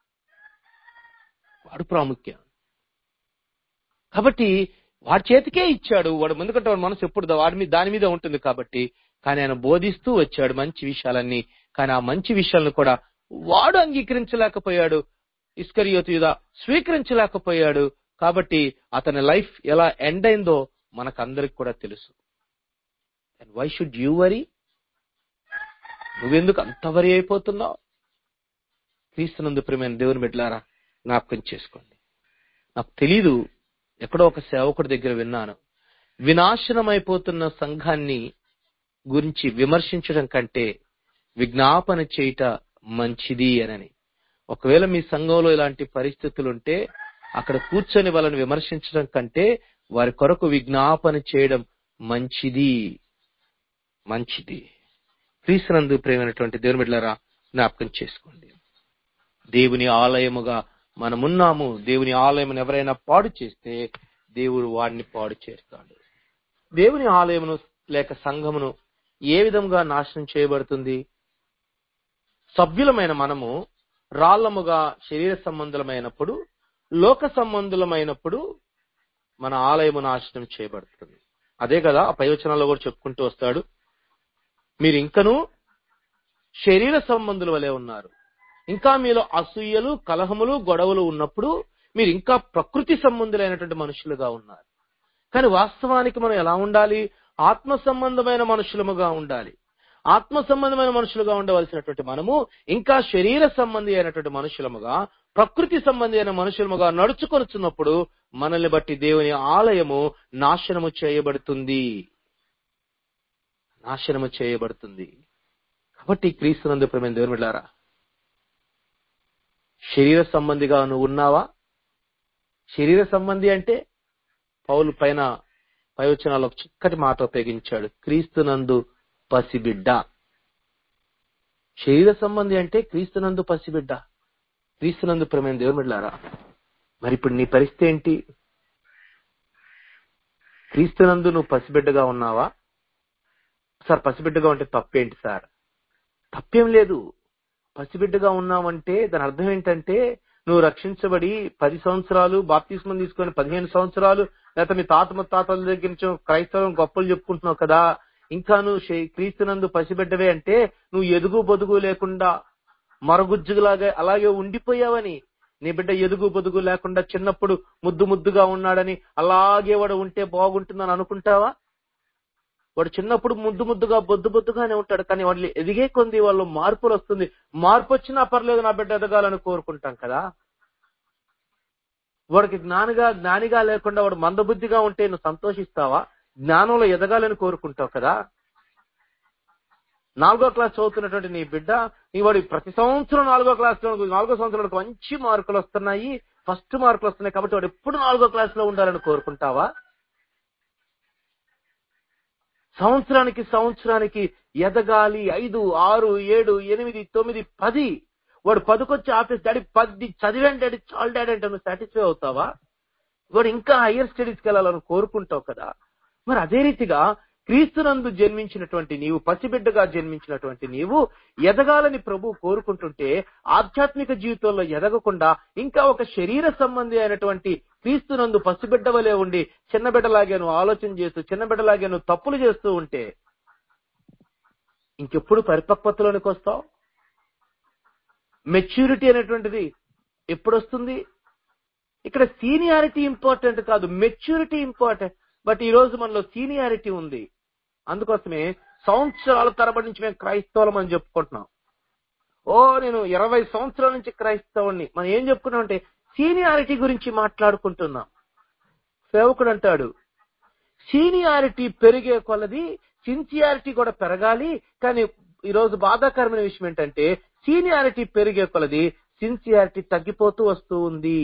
వాడు ప్రాముఖ్యం కాబట్టి వాడి చేతికే ఇచ్చాడు వాడు ఎందుకంటే వాడి మనసు ఎప్పుడు వాడి మీద దాని మీద ఉంటుంది కాబట్టి కానీ ఆయన బోధిస్తూ వచ్చాడు మంచి విషయాలన్నీ కానీ ఆ మంచి విషయాలను కూడా వాడు అంగీకరించలేకపోయాడు ఇస్కరియోతు స్వీకరించలేకపోయాడు కాబట్టి అతని లైఫ్ ఎలా ఎండ్ అయిందో మనకందరికి కూడా తెలుసు వై షుడ్ యూ వరీ నువ్వెందుకు అంత వరి అయిపోతున్నావు క్రీస్తునందు ప్రేమైన దేవుని బిడ్డలారా జ్ఞాపకం చేసుకోండి నాకు తెలీదు ఎక్కడో ఒక సేవకుడి దగ్గర విన్నాను వినాశనమైపోతున్న సంఘాన్ని గురించి విమర్శించడం కంటే విజ్ఞాపన చేయుట మంచిది అనని ఒకవేళ మీ సంఘంలో ఇలాంటి పరిస్థితులు ఉంటే అక్కడ కూర్చొని వాళ్ళని విమర్శించడం కంటే వారి కొరకు విజ్ఞాపన చేయడం మంచిది మంచిది క్రీస్తునందు ప్రేమైనటువంటి దేవుని బిడ్డలారా జ్ఞాపకం చేసుకోండి దేవుని ఆలయముగా మనమున్నాము దేవుని ఆలయమును ఎవరైనా పాడు చేస్తే దేవుడు వాడిని పాడు చేస్తాడు దేవుని ఆలయమును లేక సంఘమును ఏ విధంగా నాశనం చేయబడుతుంది సభ్యులమైన మనము రాళ్లముగా శరీర సంబంధులమైనప్పుడు లోక సంబంధులమైనప్పుడు మన ఆలయము నాశనం చేయబడుతుంది అదే కదా ఆ పైవచనాల్లో కూడా చెప్పుకుంటూ వస్తాడు మీరు ఇంకనూ శరీర సంబంధుల వలె ఉన్నారు ఇంకా మీలో అసూయలు కలహములు గొడవలు ఉన్నప్పుడు మీరు ఇంకా ప్రకృతి సంబంధులైనటువంటి మనుషులుగా ఉన్నారు కానీ వాస్తవానికి మనం ఎలా ఉండాలి ఆత్మ సంబంధమైన మనుషులముగా ఉండాలి ఆత్మ సంబంధమైన మనుషులుగా ఉండవలసినటువంటి మనము ఇంకా శరీర సంబంధి అయినటువంటి మనుషులముగా ప్రకృతి సంబంధి అయిన మనుషులముగా నడుచుకొనుచున్నప్పుడు మనల్ని బట్టి దేవుని ఆలయము నాశనము చేయబడుతుంది నాశనము చేయబడుతుంది కాబట్టి క్రీస్తునందు ప్రేమ దేవుని బిడ్డారా శరీర సంబంధిగా నువ్వు ఉన్నావా శరీర సంబంధి అంటే పౌలు పైన పయోచనాలు ఒక చిక్కటి మాట ఉపయోగించాడు క్రీస్తునందు పసిబిడ్డ శరీర సంబంధి అంటే క్రీస్తునందు పసిబిడ్డ క్రీస్తునందు ప్రేమైన దేవుని బిడ్డారా మరి ఇప్పుడు నీ పరిస్థితి ఏంటి క్రీస్తునందు నువ్వు పసిబిడ్డగా ఉన్నావా సార్ పసిబిడ్డగా ఉంటే తప్పేంటి సార్ తప్పేం లేదు పసిబిడ్డగా ఉన్నావంటే దాని అర్థం ఏంటంటే నువ్వు రక్షించబడి పది సంవత్సరాలు బాప్తిస్మం తీసుకొని పదిహేను సంవత్సరాలు లేకపోతే మీ తాత ముత్తాతల దగ్గర నుంచి క్రైస్తవం గొప్పలు చెప్పుకుంటున్నావు కదా ఇంకా నువ్వు శే- క్రీస్తునందు పసిబిడ్డవే అంటే నువ్వు ఎదుగు బొదుగు లేకుండా మరగుజ్జులాగా అలాగే ఉండిపోయావని నీ బిడ్డ ఎదుగు బొదుగు లేకుండా చిన్నప్పుడు ముద్దు ముద్దుగా ఉన్నాడని అలాగే వాడు ఉంటే బాగుంటుందని అనుకుంటావా వాడు చిన్నప్పుడు ముద్దు ముద్దుగా బొద్దు బొద్దుగానే ఉంటాడు కానీ వాళ్ళు ఎదిగే కొంది వాళ్ళు మార్పులు వస్తుంది మార్పు వచ్చినా పర్లేదు నా బిడ్డ ఎదగాలని కోరుకుంటాం కదా వాడికి జ్ఞానిగా జ్ఞానిగా లేకుండా వాడు మందబుద్ధిగా ఉంటే నువ్వు సంతోషిస్తావా జ్ఞానంలో ఎదగాలని కోరుకుంటావు కదా నాలుగో క్లాస్ చదువుతున్నటువంటి నీ బిడ్డ నీ వాడి ప్రతి సంవత్సరం నాలుగో క్లాస్ లో నాలుగో సంవత్సరానికి మంచి మార్కులు వస్తున్నాయి ఫస్ట్ మార్కులు వస్తున్నాయి కాబట్టి వాడు ఎప్పుడు నాలుగో క్లాస్ లో ఉండాలని కోరుకుంటావా సంవత్సరానికి సంవత్సరానికి ఎదగాలి ఐదు ఆరు ఏడు ఎనిమిది తొమ్మిది పది వాడు పదుకొచ్చి ఆఫీస్ డాడీ పది చదివాను డాడీ చాలు డాడీ అంటే నువ్వు సాటిస్ఫై అవుతావా వాడు ఇంకా హయ్యర్ స్టడీస్కి వెళ్ళాలని కోరుకుంటావు కదా మరి అదే రీతిగా క్రీస్తునందు జన్మించినటువంటి నీవు పసిబిడ్డగా జన్మించినటువంటి నీవు ఎదగాలని ప్రభు కోరుకుంటుంటే ఆధ్యాత్మిక జీవితంలో ఎదగకుండా ఇంకా ఒక శరీర సంబంధి అయినటువంటి క్రీస్తునందు పసిబిడ్డ వలె ఉండి చిన్న బిడ్డలాగే నువ్వు ఆలోచన చేస్తూ చిన్న బిడ్డలాగే నువ్వు తప్పులు చేస్తూ ఉంటే ఇంకెప్పుడు పరిపక్వతలోనికి వస్తావు మెచ్యూరిటీ అనేటువంటిది ఎప్పుడు వస్తుంది ఇక్కడ సీనియారిటీ ఇంపార్టెంట్ కాదు మెచ్యూరిటీ ఇంపార్టెంట్ బట్ ఈ రోజు మనలో సీనియారిటీ ఉంది అందుకోసమే సంవత్సరాల తరబడి నుంచి మేము క్రైస్తవులం అని చెప్పుకుంటున్నాం ఓ నేను ఇరవై సంవత్సరాల నుంచి క్రైస్తవుని మనం ఏం చెప్పుకున్నాం అంటే సీనియారిటీ గురించి మాట్లాడుకుంటున్నాం సేవకుడు అంటాడు సీనియారిటీ పెరిగే కొలది సిన్సియారిటీ కూడా పెరగాలి కానీ ఈ రోజు బాధాకరమైన విషయం ఏంటంటే సీనియారిటీ పెరిగే కొలది సిన్సియారిటీ తగ్గిపోతూ వస్తూ ఉంది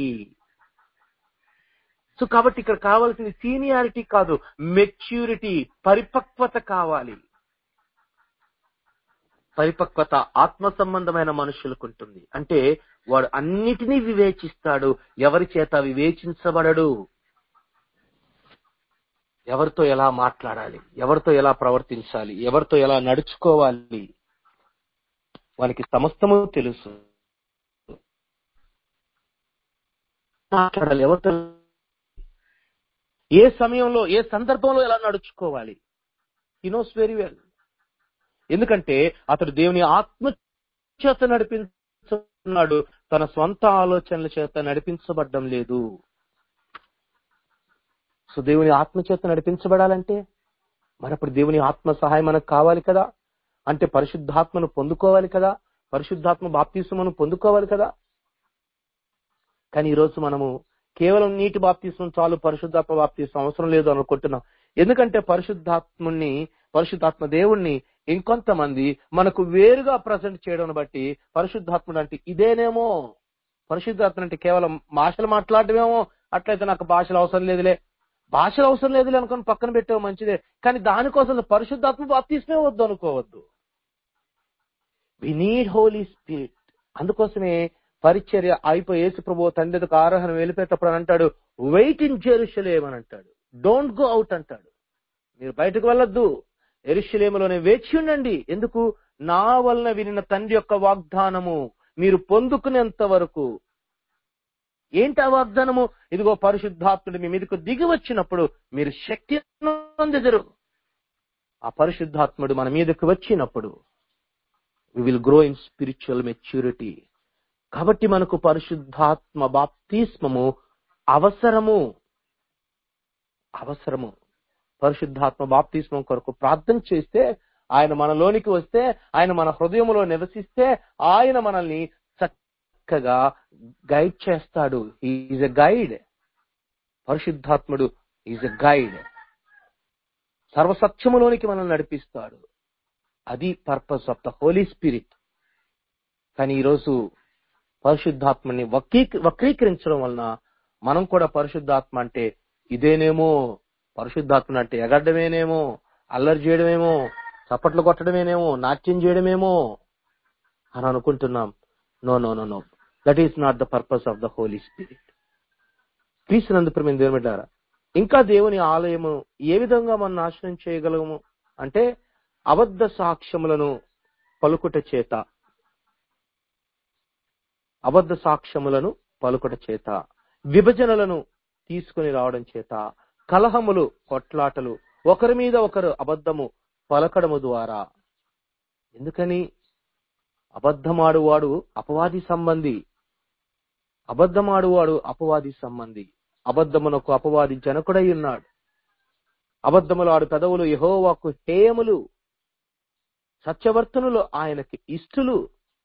సో కాబట్టి ఇక్కడ కావాల్సింది సీనియారిటీ కాదు మెచ్యూరిటీ పరిపక్వత కావాలి పరిపక్వత ఆత్మ సంబంధమైన మనుషులకు ఉంటుంది అంటే వాడు అన్నిటినీ వివేచిస్తాడు ఎవరి చేత వివేచించబడడు ఎవరితో ఎలా మాట్లాడాలి ఎవరితో ఎలా ప్రవర్తించాలి ఎవరితో ఎలా నడుచుకోవాలి వానికి సమస్తము తెలుసు మాట్లాడాలి ఎవరితో ఏ సమయంలో ఏ సందర్భంలో ఎలా నడుచుకోవాలి హీ నోస్ వెరీ వెల్ ఎందుకంటే అతడు దేవుని ఆత్మ చేత నడిపించున్నాడు తన స్వంత ఆలోచనల చేత నడిపించబడ్డం లేదు సో దేవుని ఆత్మ చేత నడిపించబడాలంటే మరి అప్పుడు దేవుని ఆత్మ సహాయం మనకు కావాలి కదా అంటే పరిశుద్ధాత్మను పొందుకోవాలి కదా పరిశుద్ధాత్మ బాప్తీసమను పొందుకోవాలి కదా కానీ ఈరోజు మనము కేవలం నీటి బాప్తీసం చాలు పరిశుద్ధాత్మ బాప్తీసం అవసరం లేదు అనుకుంటున్నాం ఎందుకంటే పరిశుద్ధాత్ముని పరిశుద్ధాత్మ దేవుణ్ణి ఇంకొంతమంది మనకు వేరుగా ప్రజెంట్ చేయడం బట్టి పరిశుద్ధాత్ముడు అంటే ఇదేనేమో పరిశుద్ధాత్మ అంటే కేవలం భాషలు మాట్లాడటమేమో అట్లయితే నాకు భాషలు అవసరం లేదులే భాషలు అవసరం లేదులే అనుకుని పక్కన పెట్టావు మంచిదే కానీ దానికోసం పరిశుద్ధాత్మ బాప్తీసమే వద్దు అనుకోవద్దు వి నీడ్ హోలీ స్పిరిట్ అందుకోసమే పరిచర్య అయిపోయి యేసు ప్రభు తండ్రి ఎదుకు ఆరోహణ వెళ్ళిపోయేటప్పుడు అని అంటాడు వెయిట్ ఇన్ జెరూషలేం అని అంటాడు డోంట్ గో అవుట్ అంటాడు మీరు బయటకు వెళ్ళొద్దు ఎరుషలేములోనే వేచి ఉండండి ఎందుకు నా వలన వినిన తండ్రి యొక్క వాగ్దానము మీరు పొందుకునేంత వరకు ఏంటి ఆ వాగ్దానము ఇదిగో పరిశుద్ధాత్ముడు మీ మీదకు దిగి వచ్చినప్పుడు మీరు శక్తి పొందెదరు ఆ పరిశుద్ధాత్ముడు మన మీదకు వచ్చినప్పుడు we will grow in spiritual maturity కాబట్టి మనకు పరిశుద్ధాత్మ బాప్తిస్మము అవసరము అవసరము పరిశుద్ధాత్మ బాప్తిస్మం కొరకు ప్రార్థన చేస్తే ఆయన మనలోనికి వస్తే ఆయన మన హృదయంలో నివసిస్తే ఆయన మనల్ని చక్కగా గైడ్ చేస్తాడు ఈజ్ ఎ గైడ్ పరిశుద్ధాత్ముడు ఈజ్ ఎ గైడ్ సర్వసత్యములోనికి మనల్ని నడిపిస్తాడు అది purpose of the Holy Spirit కానీ ఈరోజు పరిశుద్ధాత్మని వక్రీ వక్రీకరించడం వలన మనం కూడా పరిశుద్ధాత్మ అంటే ఇదేనేమో పరిశుద్ధాత్మ అంటే ఎగడ్డమేనేమో అల్లరి చేయడమేమో చప్పట్లు కొట్టడమేనేమో నాట్యం చేయడమేమో అని అనుకుంటున్నాం no no no no that is not the purpose of the Holy Spirit క్రీస్తునందు ప్రేమ దేవుడారా ఇంకా దేవుని ఆలయము ఏ విధంగా మనం నాశనం చేయగలము అంటే అబద్ధ సాక్ష్యములను పలుకుట చేత అబద్ధ సాక్ష్యములను పలుకుట చేత విభజనలను తీసుకుని రావడం చేత కలహములు కొట్లాటలు ఒకరి మీద ఒకరు అబద్ధము పలకడము ద్వారా ఎందుకని అబద్ధమాడువాడు అపవాది సంబంధి అబద్ధమాడువాడు అపవాది సంబంధి అబద్ధమునకు అపవాది జనకుడై ఉన్నాడు అబద్ధములు ఆడు పెదవులు యహోవాకు హేయములు సత్యవర్తనులు ఆయనకి ఇష్టలు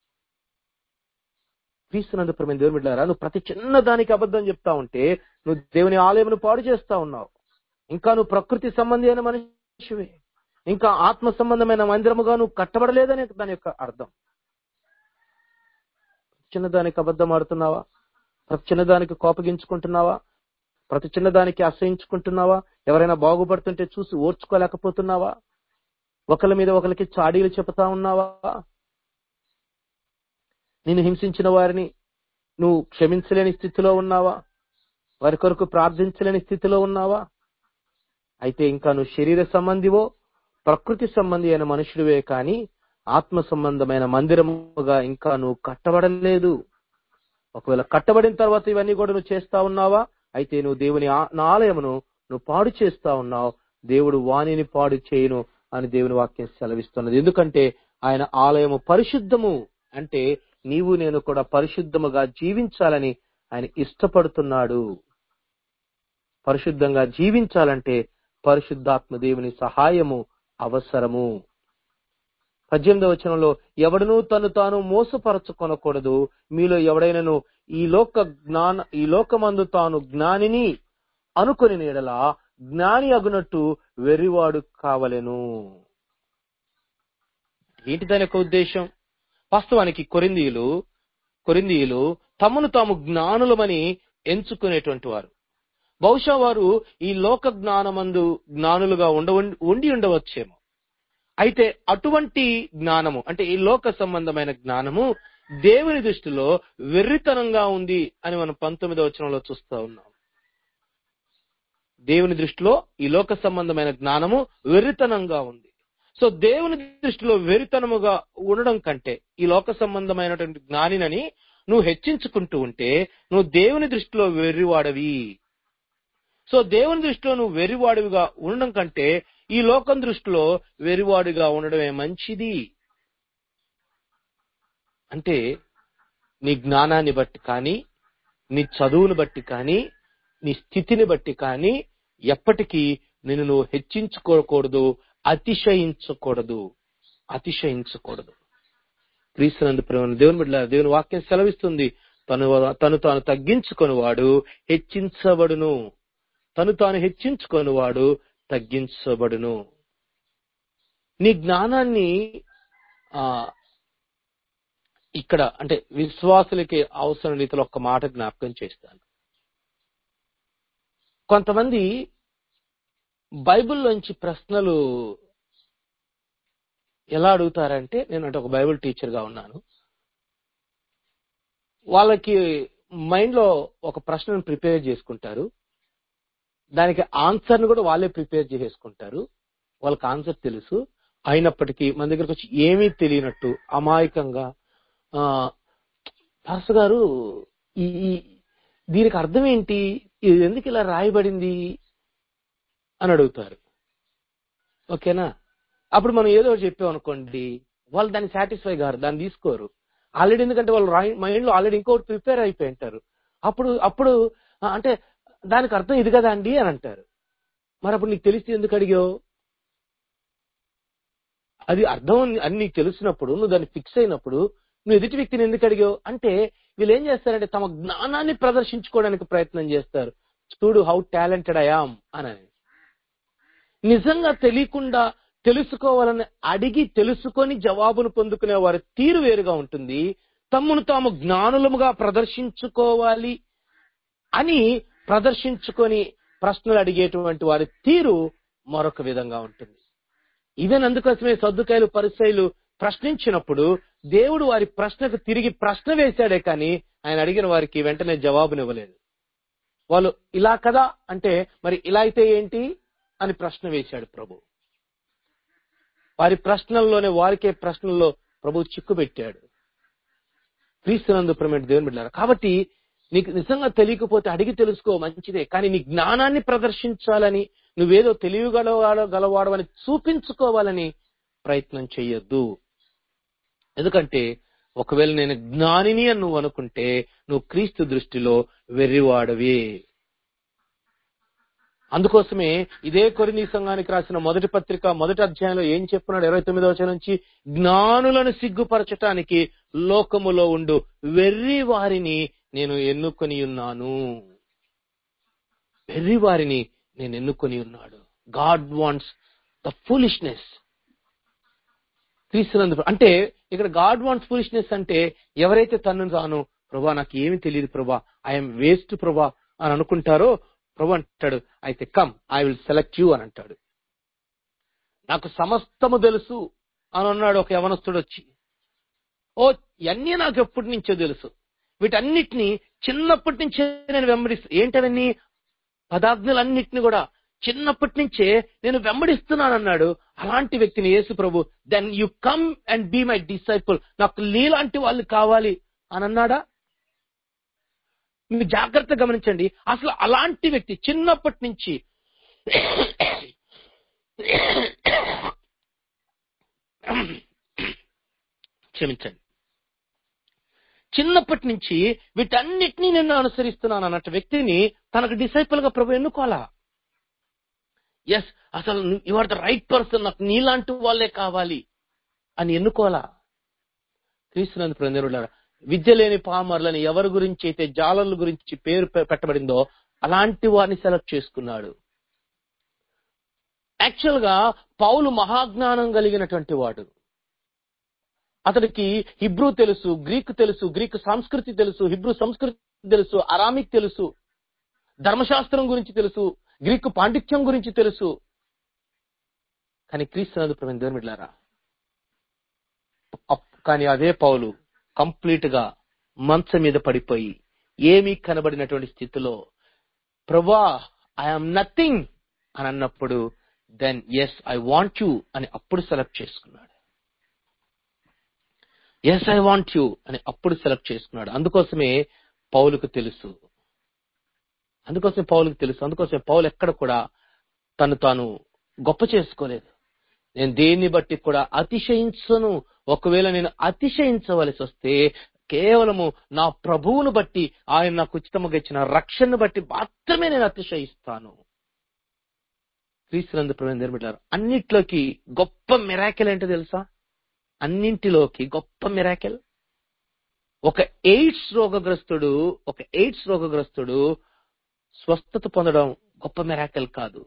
క్రీస్తునందు ప్రమేణ దేవుని బిడ్డారా నువ్వు ప్రతి చిన్న దానికి అబద్ధం చెప్తా ఉంటే నువ్వు దేవుని ఆలయమును పాడు చేస్తా ఉన్నావు ఇంకా నువ్వు ప్రకృతి సంబంధి అయిన మనిషివే ఇంకా ఆత్మ సంబంధమైన మందిరముగా నువ్వు కట్టబడలేదని దాని యొక్క అర్థం చిన్నదానికి అబద్ధం ఆడుతున్నావా ప్రతి చిన్నదానికి కోపగించుకుంటున్నావా ప్రతి చిన్నదానికి అసహించుకుంటున్నావా ఎవరైనా బాగుపడుతుంటే చూసి ఓర్చుకోలేకపోతున్నావా ఒకరి మీద ఒకరికి చాడీలు చెబుతా ఉన్నావా నిన్ను హింసించిన వారిని నువ్వు క్షమించలేని స్థితిలో ఉన్నావా వారి కొరకు ప్రార్థించలేని స్థితిలో ఉన్నావా అయితే ఇంకా నువ్వు శరీర సంబంధివో ప్రకృతి సంబంధి అయిన మనుషుడివే కాని ఆత్మ సంబంధమైన మందిరముగా ఇంకా నువ్వు కట్టబడలేదు ఒకవేళ కట్టబడిన తర్వాత ఇవన్నీ కూడా నువ్వు చేస్తా ఉన్నావా అయితే నువ్వు దేవుని ఆ- నా ఆలయమును నువ్వు పాడు చేస్తా ఉన్నావు దేవుడు వాణిని పాడు చేయను అని దేవుని వాక్యం సెలవిస్తున్నది ఎందుకంటే ఆయన ఆలయము పరిశుద్ధము అంటే నీవు నేను కూడా పరిశుద్ధముగా జీవించాలని ఆయన ఇష్టపడుతున్నాడు పరిశుద్ధంగా జీవించాలంటే పరిశుద్ధాత్మ దేవుని సహాయము అవసరము పద్దెనిమిదవ వచనంలో ఎవడనూ తను తాను మోసపరచుకొనకూడదు మీలో ఎవడైనను ఈ లోక జ్ఞాన ఈ లోకమందు తాను జ్ఞానిని అనుకుని నీడల జ్ఞాని అగునట్టు వెర్రివాడు కావలెను ఏంటి దాని యొక్క ఉద్దేశం వాస్తవానికి కొరిందీయులు కొరిందీయులు తమను తాము జ్ఞానులమని ఎంచుకునేటువంటి వారు బహుశా వారు ఈ లోక జ్ఞానమందు జ్ఞానులుగా ఉండ ఉండి ఉండవచ్చేమో అయితే అటువంటి జ్ఞానము అంటే ఈ లోక సంబంధమైన జ్ఞానము దేవుని దృష్టిలో వెర్రితనంగా ఉంది అని మనం పంతొమ్మిదవ వచనంలో చూస్తా ఉన్నాం దేవుని దృష్టిలో ఈ లోక సంబంధమైన జ్ఞానము వెర్రితనంగా ఉంది సో దేవుని దృష్టిలో వెరితనముగా ఉండడం కంటే ఈ లోక సంబంధమైనటువంటి జ్ఞానినని నువ్వు హెచ్చించుకుంటూ ఉంటే నువ్వు దేవుని దృష్టిలో వెర్రివాడవి సో దేవుని దృష్టిలో నువ్వు వెర్రివాడివిగా ఉండడం కంటే ఈ లోకం దృష్టిలో వెర్రివాడిగా ఉండడమే మంచిది అంటే నీ జ్ఞానాన్ని బట్టి కానీ నీ చదువుని బట్టి కానీ నీ స్థితిని బట్టి కానీ ఎప్పటికీ నిన్ను నువ్వు హెచ్చించుకోకూడదు అతిశయించకూడదు అతిశయించకూడదు క్రీస్తునందు ప్రేమ దేవుని బిడ్డ దేవుని వాక్యం సెలవిస్తుంది తను తను తాను తగ్గించుకొని వాడు హెచ్చించబడును తను తాను హెచ్చించుకొని వాడు తగ్గించబడును నీ జ్ఞానాన్ని ఆ ఇక్కడ అంటే విశ్వాసులకి అవసరం రీతిలో ఒక్క మాట జ్ఞాపకం చేస్తాను కొంతమంది బైబిల్లోంచి ప్రశ్నలు ఎలా అడుగుతారంటే నేను అంటే ఒక బైబిల్ టీచర్ గా ఉన్నాను వాళ్ళకి మైండ్ లో ఒక ప్రశ్నను ప్రిపేర్ చేసుకుంటారు దానికి ఆన్సర్ ను కూడా వాళ్ళే ప్రిపేర్ చేసేసుకుంటారు వాళ్ళకి ఆన్సర్ తెలుసు అయినప్పటికీ మన దగ్గరకు వచ్చి ఏమీ తెలియనట్టు అమాయకంగా ఆ పాస్టర్ గారు ఈ ఈ- దీనికి అర్థం ఏంటి ఇది ఎందుకు ఇలా రాయబడింది అని అడుగుతారు ఓకేనా అప్పుడు మనం ఏదో ఒకటి చెప్పాం అనుకోండి వాళ్ళు దాన్ని సాటిస్ఫై గారు దాన్ని తీసుకోరు ఆల్రెడీ ఎందుకంటే వాళ్ళు మైండ్ లో ఆల్రెడీ ఇంకొకటి ప్రిపేర్ అయిపోయి ఉంటారు అప్పుడు అప్పుడు ఆ, అంటే దానికి అర్థం ఇది కదా అండి అని అంటారు మరి అప్పుడు నీకు తెలిస్తే ఎందుకు అడిగావు అది అర్థం అని- అని నీకు తెలిసినప్పుడు నువ్వు దాన్ని ఫిక్స్ అయినప్పుడు నువ్వు ఎదుటి వ్యక్తిని ఎందుకు అడిగావు అంటే వీళ్ళు ఏం చేస్తారంటే తమ జ్ఞానాన్ని ప్రదర్శించుకోవడానికి ప్రయత్నం చేస్తారు చూడు హౌ టాలెంటెడ్ ఐఆమ్ అని నిజంగా తెలియకుండా తెలుసుకోవాలని అడిగి తెలుసుకొని జవాబును పొందుకునే వారి తీరు వేరుగా ఉంటుంది తమ్మును తాము జ్ఞానులముగా ప్రదర్శించుకోవాలి అని ప్రదర్శించుకొని ప్రశ్నలు అడిగేటువంటి వారి తీరు మరొక విధంగా ఉంటుంది ఈవెన్ అందుకోసమే సర్దుకాయలు పరిచయలు ప్రశ్నించినప్పుడు దేవుడు వారి ప్రశ్నకు తిరిగి ప్రశ్న వేశాడే కానీ ఆయన అడిగిన వారికి వెంటనే జవాబునివ్వలేదు వాళ్ళు ఇలా కదా అంటే మరి ఇలా అయితే ఏంటి అని ప్రశ్న వేశాడు ప్రభు వారి ప్రశ్నల్లోనే వారికే ప్రశ్నల్లో ప్రభు చిక్కుబెట్టాడు క్రీస్తునందు ప్రమేణ దేవుని బిడ్డారు కాబట్టి నీకు నిజంగా తెలియకపోతే అడిగి తెలుసుకో మంచిదే కానీ నీ జ్ఞానాన్ని ప్రదర్శించాలని నువ్వేదో తెలియగలవాడ గలవాడవని చూపించుకోవాలని ప్రయత్నం చెయ్యొద్దు ఎందుకంటే ఒకవేళ నేను జ్ఞానిని అని నువ్వు అనుకుంటే నువ్వు క్రీస్తు దృష్టిలో వెర్రివాడవే అందుకోసమే ఇదే కొరిని సంఘానికి రాసిన మొదటి పత్రిక మొదటి అధ్యాయంలో ఏం చెప్పున్నాడు ఇరవై తొమ్మిదవ వచనం నుంచి జ్ఞానులను సిగ్గుపరచటానికి లోకములో ఉండు వెర్రి వారిని నేను ఎన్నుకొని ఉన్నాను వెర్రి వారిని నేను ఎన్నుకొని ఉన్నాడు గాడ్ వాంట్స్ ద ఫూలిష్నెస్ క్రీస్తునందు అంటే ఇక్కడ గాడ్ వాంట్స్ ఫూలిష్నెస్ అంటే ఎవరైతే తను తాను ప్రభా నాకు ఏమి తెలియదు ప్రభా ఐఎమ్ వేస్ట్ ప్రభా అని అనుకుంటారో ప్రభు అంటాడు అయితే come I will select you అని అంటాడు నాకు సమస్తము తెలుసు అని అన్నాడు ఒక యవనస్తుడు వచ్చి ఓ ఇవన్నీ నాకు ఎప్పటి నుంచో తెలుసు వీటన్నిటిని చిన్నప్పటి నుంచే నేను వెంబడిస్తూ ఏంటవన్నీ పదార్థాలన్నిటిని కూడా చిన్నప్పటి నుంచే నేను వెంబడిస్తున్నాను అన్నాడు అలాంటి వ్యక్తిని యేసు ప్రభు then you come and be my disciple నాకు నీలాంటి వాళ్ళు కావాలి అని అన్నాడా మీరు జాగ్రత్త గమనించండి అసలు అలాంటి వ్యక్తి చిన్నప్పటి నుంచి క్షమించండి చిన్నప్పటి నుంచి వీటన్నిటినీ నేను అనుసరిస్తున్నాను అన్నట్టు వ్యక్తిని తనకు డిసైపుల్ గా ప్రభు ఎన్నుకోవాలా ఎస్ అసలు you are the right person నాకు నీలాంటి వాళ్ళే కావాలి అని ఎన్నుకోవాలా క్రీస్తునందు ప్రజలుడారా విద్య లేని పామర్లని ఎవరి గురించి అయితే జాలర్ల గురించి పేరు పె- పెట్టబడిందో అలాంటి వారిని సెలెక్ట్ చేసుకున్నాడు యాక్చువల్ గా పౌలు మహాజ్ఞానం కలిగినటువంటి వాడు అతడికి హిబ్రూ తెలుసు గ్రీక్ తెలుసు గ్రీక్ సంస్కృతి తెలుసు హిబ్రూ సంస్కృతి తెలుసు అరామిక్ తెలుసు ధర్మశాస్త్రం గురించి తెలుసు గ్రీకు పాండిత్యం గురించి తెలుసు కానీ క్రీస్తునందు ప్రవీణ దేవుని బిడ్డలారా అప్- కానీ అదే పౌలు కంప్లీట్ గా మంచం మీద పడిపోయి ఏమీ కనబడినటువంటి స్థితిలో ప్రభా ఐఎమ్ నథింగ్ అని అన్నప్పుడు then yes I want you అని అప్పుడు సెలెక్ట్ చేసుకున్నాడు ఎస్ ఐ వాంట్ యూ అని అప్పుడు సెలెక్ట్ చేసుకున్నాడు అందుకోసమే పౌలుకు తెలుసు అందుకోసమే పౌలుకు తెలుసు అందుకోసమే పౌలు ఎక్కడ కూడా తను తాను గొప్ప చేసుకోలేదు నేను దేన్ని బట్టి కూడా అతిశయించను ఒకవేళ నేను అతిశయించవలసి వస్తే కేవలము నా ప్రభువును బట్టి ఆయన నాకు ఉచితముగా ఇచ్చిన రక్షణను బట్టి మాత్రమే నేను అతిశయిస్తాను క్రీస్తునందు ప్రవీణ బిడ్డారు అన్నిట్లోకి గొప్ప మిరాకిల్ ఏంటో తెలుసా అన్నింటిలోకి గొప్ప మిరాకిల్ ఒక ఎయిడ్స్ రోగగ్రస్తుడు ఒక ఎయిడ్స్ రోగగ్రస్తుడు స్వస్థత పొందడం గొప్ప మిరాకిల్ కాదు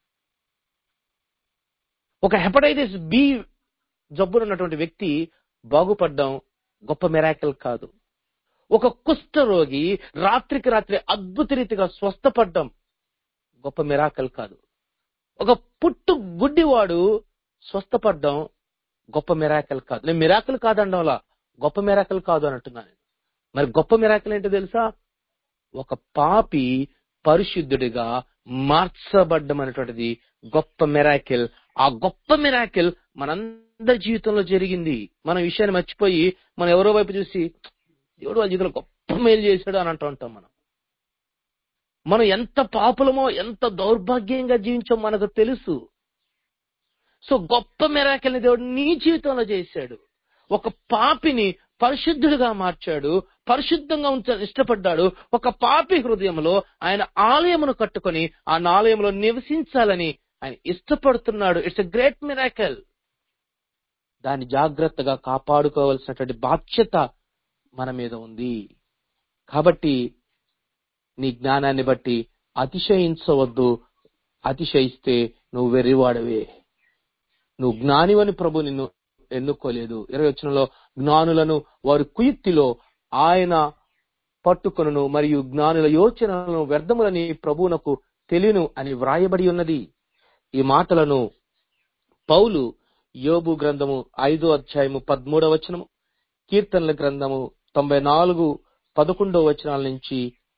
ఒక హెపటైటిస్ బి జబ్బునున్నటువంటి వ్యక్తి బాగుపడడం గొప్ప మిరాకిల్ కాదు ఒక కుష్ఠ రోగి రాత్రికి రాత్రి అద్భుత రీతిగా స్వస్థపడడం గొప్ప మిరాకిల్ కాదు ఒక పుట్టు గుడ్డివాడు స్వస్థపడడం గొప్ప మిరాకిల్ కాదు నేను మిరాకిల్ కాదండంలా గొప్ప మిరాకిల్ కాదు అని అంటున్నాను నేను. మరి గొప్ప మిరాకిల్ ఏంటో తెలుసా ఒక పాపి పరిశుద్ధుడిగా మార్చబడ్డం అనేటువంటిది గొప్ప మిరాకిల్ ఆ గొప్ప మిరాకిల్ మనందరి జీవితంలో జరిగింది మన ఈ విషయాన్ని మర్చిపోయి మనం ఎవరో వైపు చూసి దేవుడు వాళ్ళ జీవితంలో గొప్ప మేలు చేశాడు అని అంటూ ఉంటాం మనం మనం ఎంత పాపులమో ఎంత దౌర్భాగ్యంగా జీవించామో మనకు తెలుసు సో గొప్ప మెరాకిల్ని దేవుడు నీ జీవితంలో చేశాడు ఒక పాపిని పరిశుద్ధుడిగా మార్చాడు పరిశుద్ధంగా ఉంచ ఇష్టపడ్డాడు ఒక పాపి హృదయంలో ఆయన ఆలయమును కట్టుకొని ఆ ఆలయంలో నివసించాలని ఆయన ఇష్టపడుతున్నాడు ఇట్స్ ఎ గ్రేట్ మిరాకల్ దాన్ని జాగ్రత్తగా కాపాడుకోవాల్సినటువంటి బాధ్యత మన మీద ఉంది కాబట్టి నీ జ్ఞానాన్ని బట్టి అతిశయించవద్దు అతిశయిస్తే నువ్వు వెర్రివాడవే నువ్వు జ్ఞానివని ప్రభు నిన్ను ఎన్నుకోలేదు ఇరవై వచనంలో జ్ఞానులను వారి కుయుక్తిలో ఆయన పట్టుకొనును మరియు జ్ఞానుల యోచనలను వ్యర్థములని ప్రభువునకు తెలియను అని వ్రాయబడి ఉన్నది ఈ మాటలను పౌలు యోబు గ్రంథము ఐదో అధ్యాయము పదమూడవ వచనము కీర్తనల గ్రంథము తొంభై నాలుగు పదకొండవ వచనాల నుంచి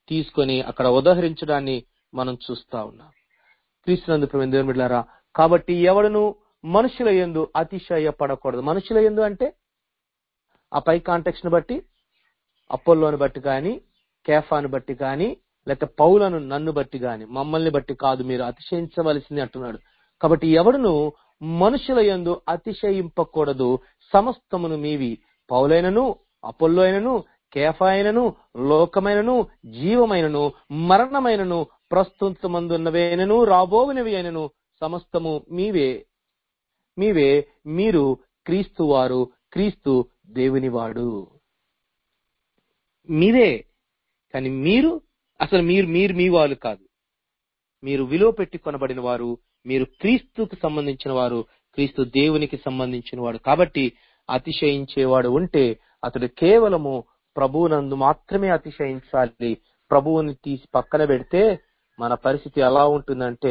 తీసుకొని అక్కడ ఉదహరించడాన్ని మనం చూస్తా ఉన్నాం క్రీస్తునందు ప్రేమ దేవుని బిడ్డలారా కాబట్టి ఎవడును మనుషుల యందు అతిశయపడకూడదు మనుషుల యందు అంటే ఆ పై కాంటెక్స్ట్ ని బట్టి అపోల్లోని బట్టి కానీ కేఫాను బట్టి కానీ లేకపోతే పౌలను నన్ను బట్టి గాని మమ్మల్ని బట్టి కాదు మీరు అతిశయించవలసింది అంటున్నాడు కాబట్టి ఎవడును మనుషుల యందు అతిశయింపకూడదు సమస్తమును మీవి పౌలైనను అపోల్లో అయినను కేఫాయినను లోకమైనను జీవమైనను మరణమైనను ప్రస్తుతమందున్నవేనను రాబోవినవి అయినను సమస్తము మీవే మీవే మీరు క్రీస్తు వారు క్రీస్తు దేవునివాడు మీరే కానీ మీరు అసలు మీరు మీరు మీ వాళ్ళు కాదు మీరు విలువ పెట్టి కొనబడిన వారు మీరు క్రీస్తుకు సంబంధించిన వారు క్రీస్తు దేవునికి సంబంధించిన వాడు కాబట్టి అతిశయించేవాడు ఉంటే అతడు కేవలము ప్రభువునందు మాత్రమే అతిశయించాలి ప్రభువుని తీసి పక్కన పెడితే మన పరిస్థితి ఎలా ఉంటుందంటే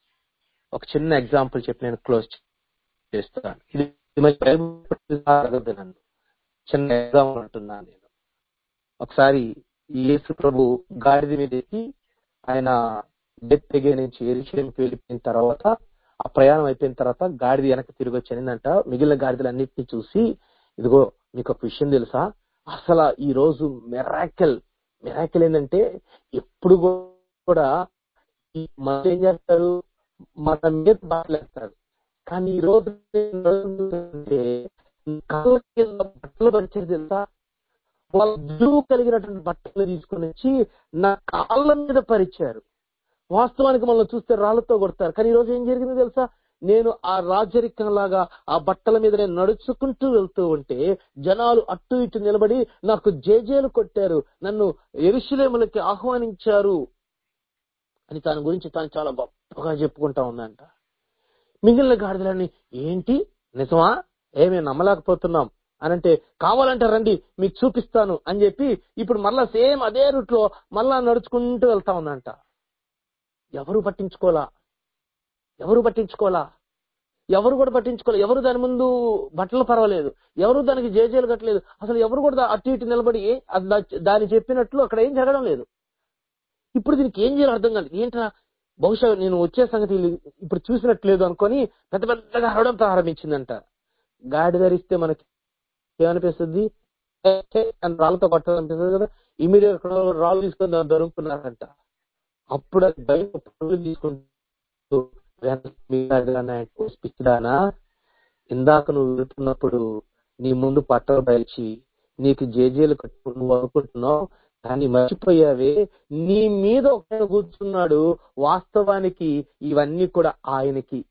ఒక చిన్న ఎగ్జాంపుల్ చెప్పి నేను క్లోజ్ చేస్తాను ఇది మరి బైబిల్ అడగద్దు నన్ను చిన్న ఎగ్జాంపుల్ అంటున్నాను నేను ఒకసారి ఈ యేసు ప్రభు గాడిద మీద ఎక్కి ఆయన బెత్తెగే నుంచి ఎరుషలేంకి వెళ్ళిపోయిన తర్వాత ఆ ప్రయాణం అయిపోయిన తర్వాత గాడిద వెనక్కి తిరిగి వచ్చిందంట మిగిలిన గాడిదలన్నిటిని చూసి ఇదిగో మీకు ఒక విషయం తెలుసా అసలు ఈ రోజు మెరాకెల్ మెరాకెల్ ఏంటంటే ఎప్పుడు కూడా ఈ మన ఏం చేస్తారు మన మీద బాటలేస్తారు కానీ ఈ రోజు అంటే కళ్ళ కింద బట్టలు పరిచేది తెలుసా వాళ్ళ జులువు కలిగినటువంటి బట్టలు తీసుకుని వచ్చి నా కాళ్ళ మీద పరిచారు వాస్తవానికి మనం చూస్తే రాళ్లతో కొడతారు కానీ ఈ రోజు ఏం జరిగిందో తెలుసా నేను ఆ రాజరికం లాగా ఆ బట్టల మీద నేను నడుచుకుంటూ వెళ్తూ ఉంటే జనాలు అటు ఇటు నిలబడి నాకు జేజేలు కొట్టారు నన్ను ఎరుషులేములకి ఆహ్వానించారు అని తన గురించి తాను చాలా గొప్పగా చెప్పుకుంటా ఉందంట మిగిలిన గాడిదలన్నీ ఏంటి నిజమా ఏమీ నమ్మలేకపోతున్నాం అని అంటే కావాలంటే రండి మీకు చూపిస్తాను అని చెప్పి ఇప్పుడు మళ్ళా సేమ్ అదే రూట్ లో మళ్ళా నడుచుకుంటూ వెళ్తా ఉందంట ఎవరు పట్టించుకోలా ఎవరు పట్టించుకోలా ఎవరు కూడా పట్టించుకోలే ఎవరు దాని ముందు బట్టలు పర్వాలేదు ఎవరు దానికి జేజేలు కట్టలేదు అసలు ఎవరు కూడా అటు ఇటు నిలబడి ఏ- అది దా- దాని చెప్పినట్లు అక్కడ ఏం జరగడం లేదు ఇప్పుడు దీనికి ఏం చేయాలో అర్థం కాలేదు ఏంట్రా బహుశా నేను వచ్చే సంగతి వీళ్ళు ఇప్పుడు చూసినట్లేదు అనుకొని పెద్ద పెద్దగా అరవడం ప్రారంభించిందంట గాడి ధరిస్తే మనకి ఏమనిపిస్తుంది ఏ, ఏ అని రాళ్ళతో కొట్టాలనిపిస్తుంది కదా ఇమీడియట్ రాళ్ళు తీసుకొని దాన్ని దొరుకుతున్నారంట అప్పుడు అది బయట పనులు తీసుకుంటూ పిచ్చిదానా ఇందాక నువ్వు వెళ్తున్నప్పుడు నీ ముందు పట్టలు బయచి నీకు జేజేలు కట్టు నువ్వు అనుకుంటున్నావు కానీ మర్చిపోయావే నీ మీద ఒక కూర్చున్నాడు వాస్తవానికి ఇవన్నీ కూడా ఆయనకి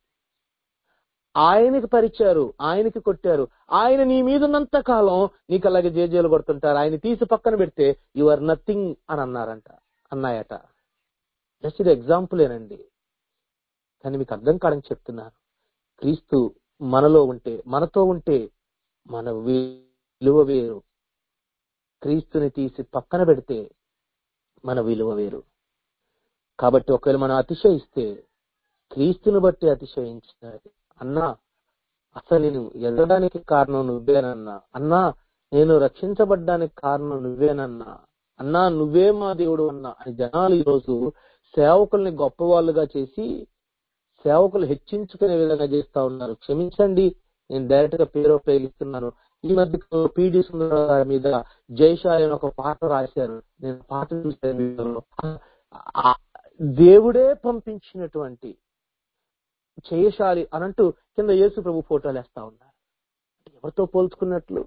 ఆయనకి పరిచారు ఆయనకి కొట్టారు ఆయన నీ మీద ఉన్నంత కాలం నీకు అలాగే జేజేలు కొడుతుంటారు ఆయన తీసి పక్కన పెడితే యు ఆర్ నథింగ్ అని అన్నారంట అన్నాయట జస్ట్ ఇది ఎగ్జాంపులేనండి కానీ మీకు అర్థం కాడని చెప్తున్నాను క్రీస్తు మనలో ఉంటే మనతో ఉంటే మన విలువ వేరు క్రీస్తుని తీసి పక్కన పెడితే మన విలువ వేరు కాబట్టి ఒకవేళ మనం అతిశయిస్తే క్రీస్తుని బట్టి అతిశయించాలి అన్నా అసలు నేను ఎదగడానికి కారణం నువ్వేనన్నా అన్నా నేను రక్షించబడ్డానికి కారణం నువ్వేనన్నా అన్నా నువ్వే మా దేవుడు అన్నా అని జనాలు ఈరోజు సేవకుల్ని గొప్పవాళ్ళుగా చేసి సేవకులు హెచ్చించుకునే విధంగా చేస్తా ఉన్నారు క్షమించండి నేను డైరెక్ట్ గా పేరు ఉపయోగిస్తున్నాను ఈ మధ్య పీడి సుందర గారి మీద జైశాలి అని ఒక పాట రాశారు నేను పాట చూసాను వీడియోలో. ఆ దేవుడే పంపించినటువంటి జయశాలి అనంటూ కింద యేసు ప్రభు ఫోటోలు వేస్తా ఉన్నారు ఎవరితో పోల్చుకున్నట్లు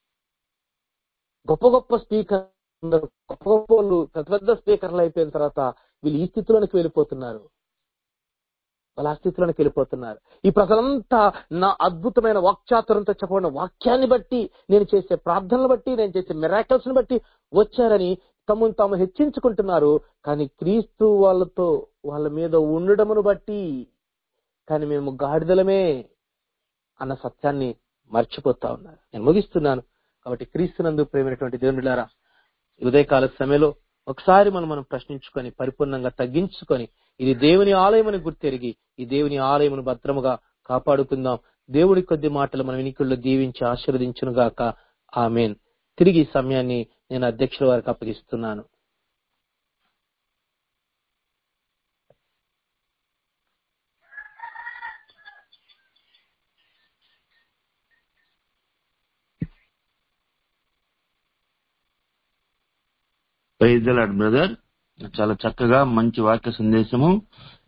గొప్ప గొప్ప స్పీకర్ గొప్ప గొప్ప వాళ్ళు పెద్ద పెద్ద స్పీకర్లు అయిపోయిన తర్వాత వీళ్ళు ఈ స్థితిలోనికి వెళ్ళిపోతున్నారు వాళ్ళ ఆ స్థితిలోనికి వెళ్ళిపోతున్నారు ఈ ప్రజలంతా నా అద్భుతమైన వాక్చాతురంతో చెప్పబడిన వాక్యాన్ని బట్టి నేను చేసే ప్రార్థనలు బట్టి నేను చేసే మిరాకల్స్ ని బట్టి వచ్చారని తమను తాము హెచ్చించుకుంటున్నారు కానీ క్రీస్తు వాళ్ళతో వాళ్ళ మీద ఉండడమును బట్టి కానీ మేము గాడిదలమే అన్న సత్యాన్ని మర్చిపోతా ఉన్నారు నేను ముగిస్తున్నాను కాబట్టి క్రీస్తునందు ప్రేమైనటువంటి దేవునిలారా ఈ ఉదయకాల సమయంలో ఒకసారి మనం మనం ప్రశ్నించుకొని పరిపూర్ణంగా తగ్గించుకొని ఇది దేవుని ఆలయమని గుర్తెరిగి ఈ దేవుని ఆలయమును భద్రముగా కాపాడుకుందాం దేవుడి కొద్ది మాటలు మన వినికుల్లో దీవించి ఆశీర్వదించును గాక ఆమెన్ తిరిగి ఈ సమయాన్ని నేను అధ్యక్షుల వారికి అప్పగిస్తున్నాను ప్రైజ్ లాడ్ బ్రదర్ చాలా చక్కగా మంచి వాక్య సందేశము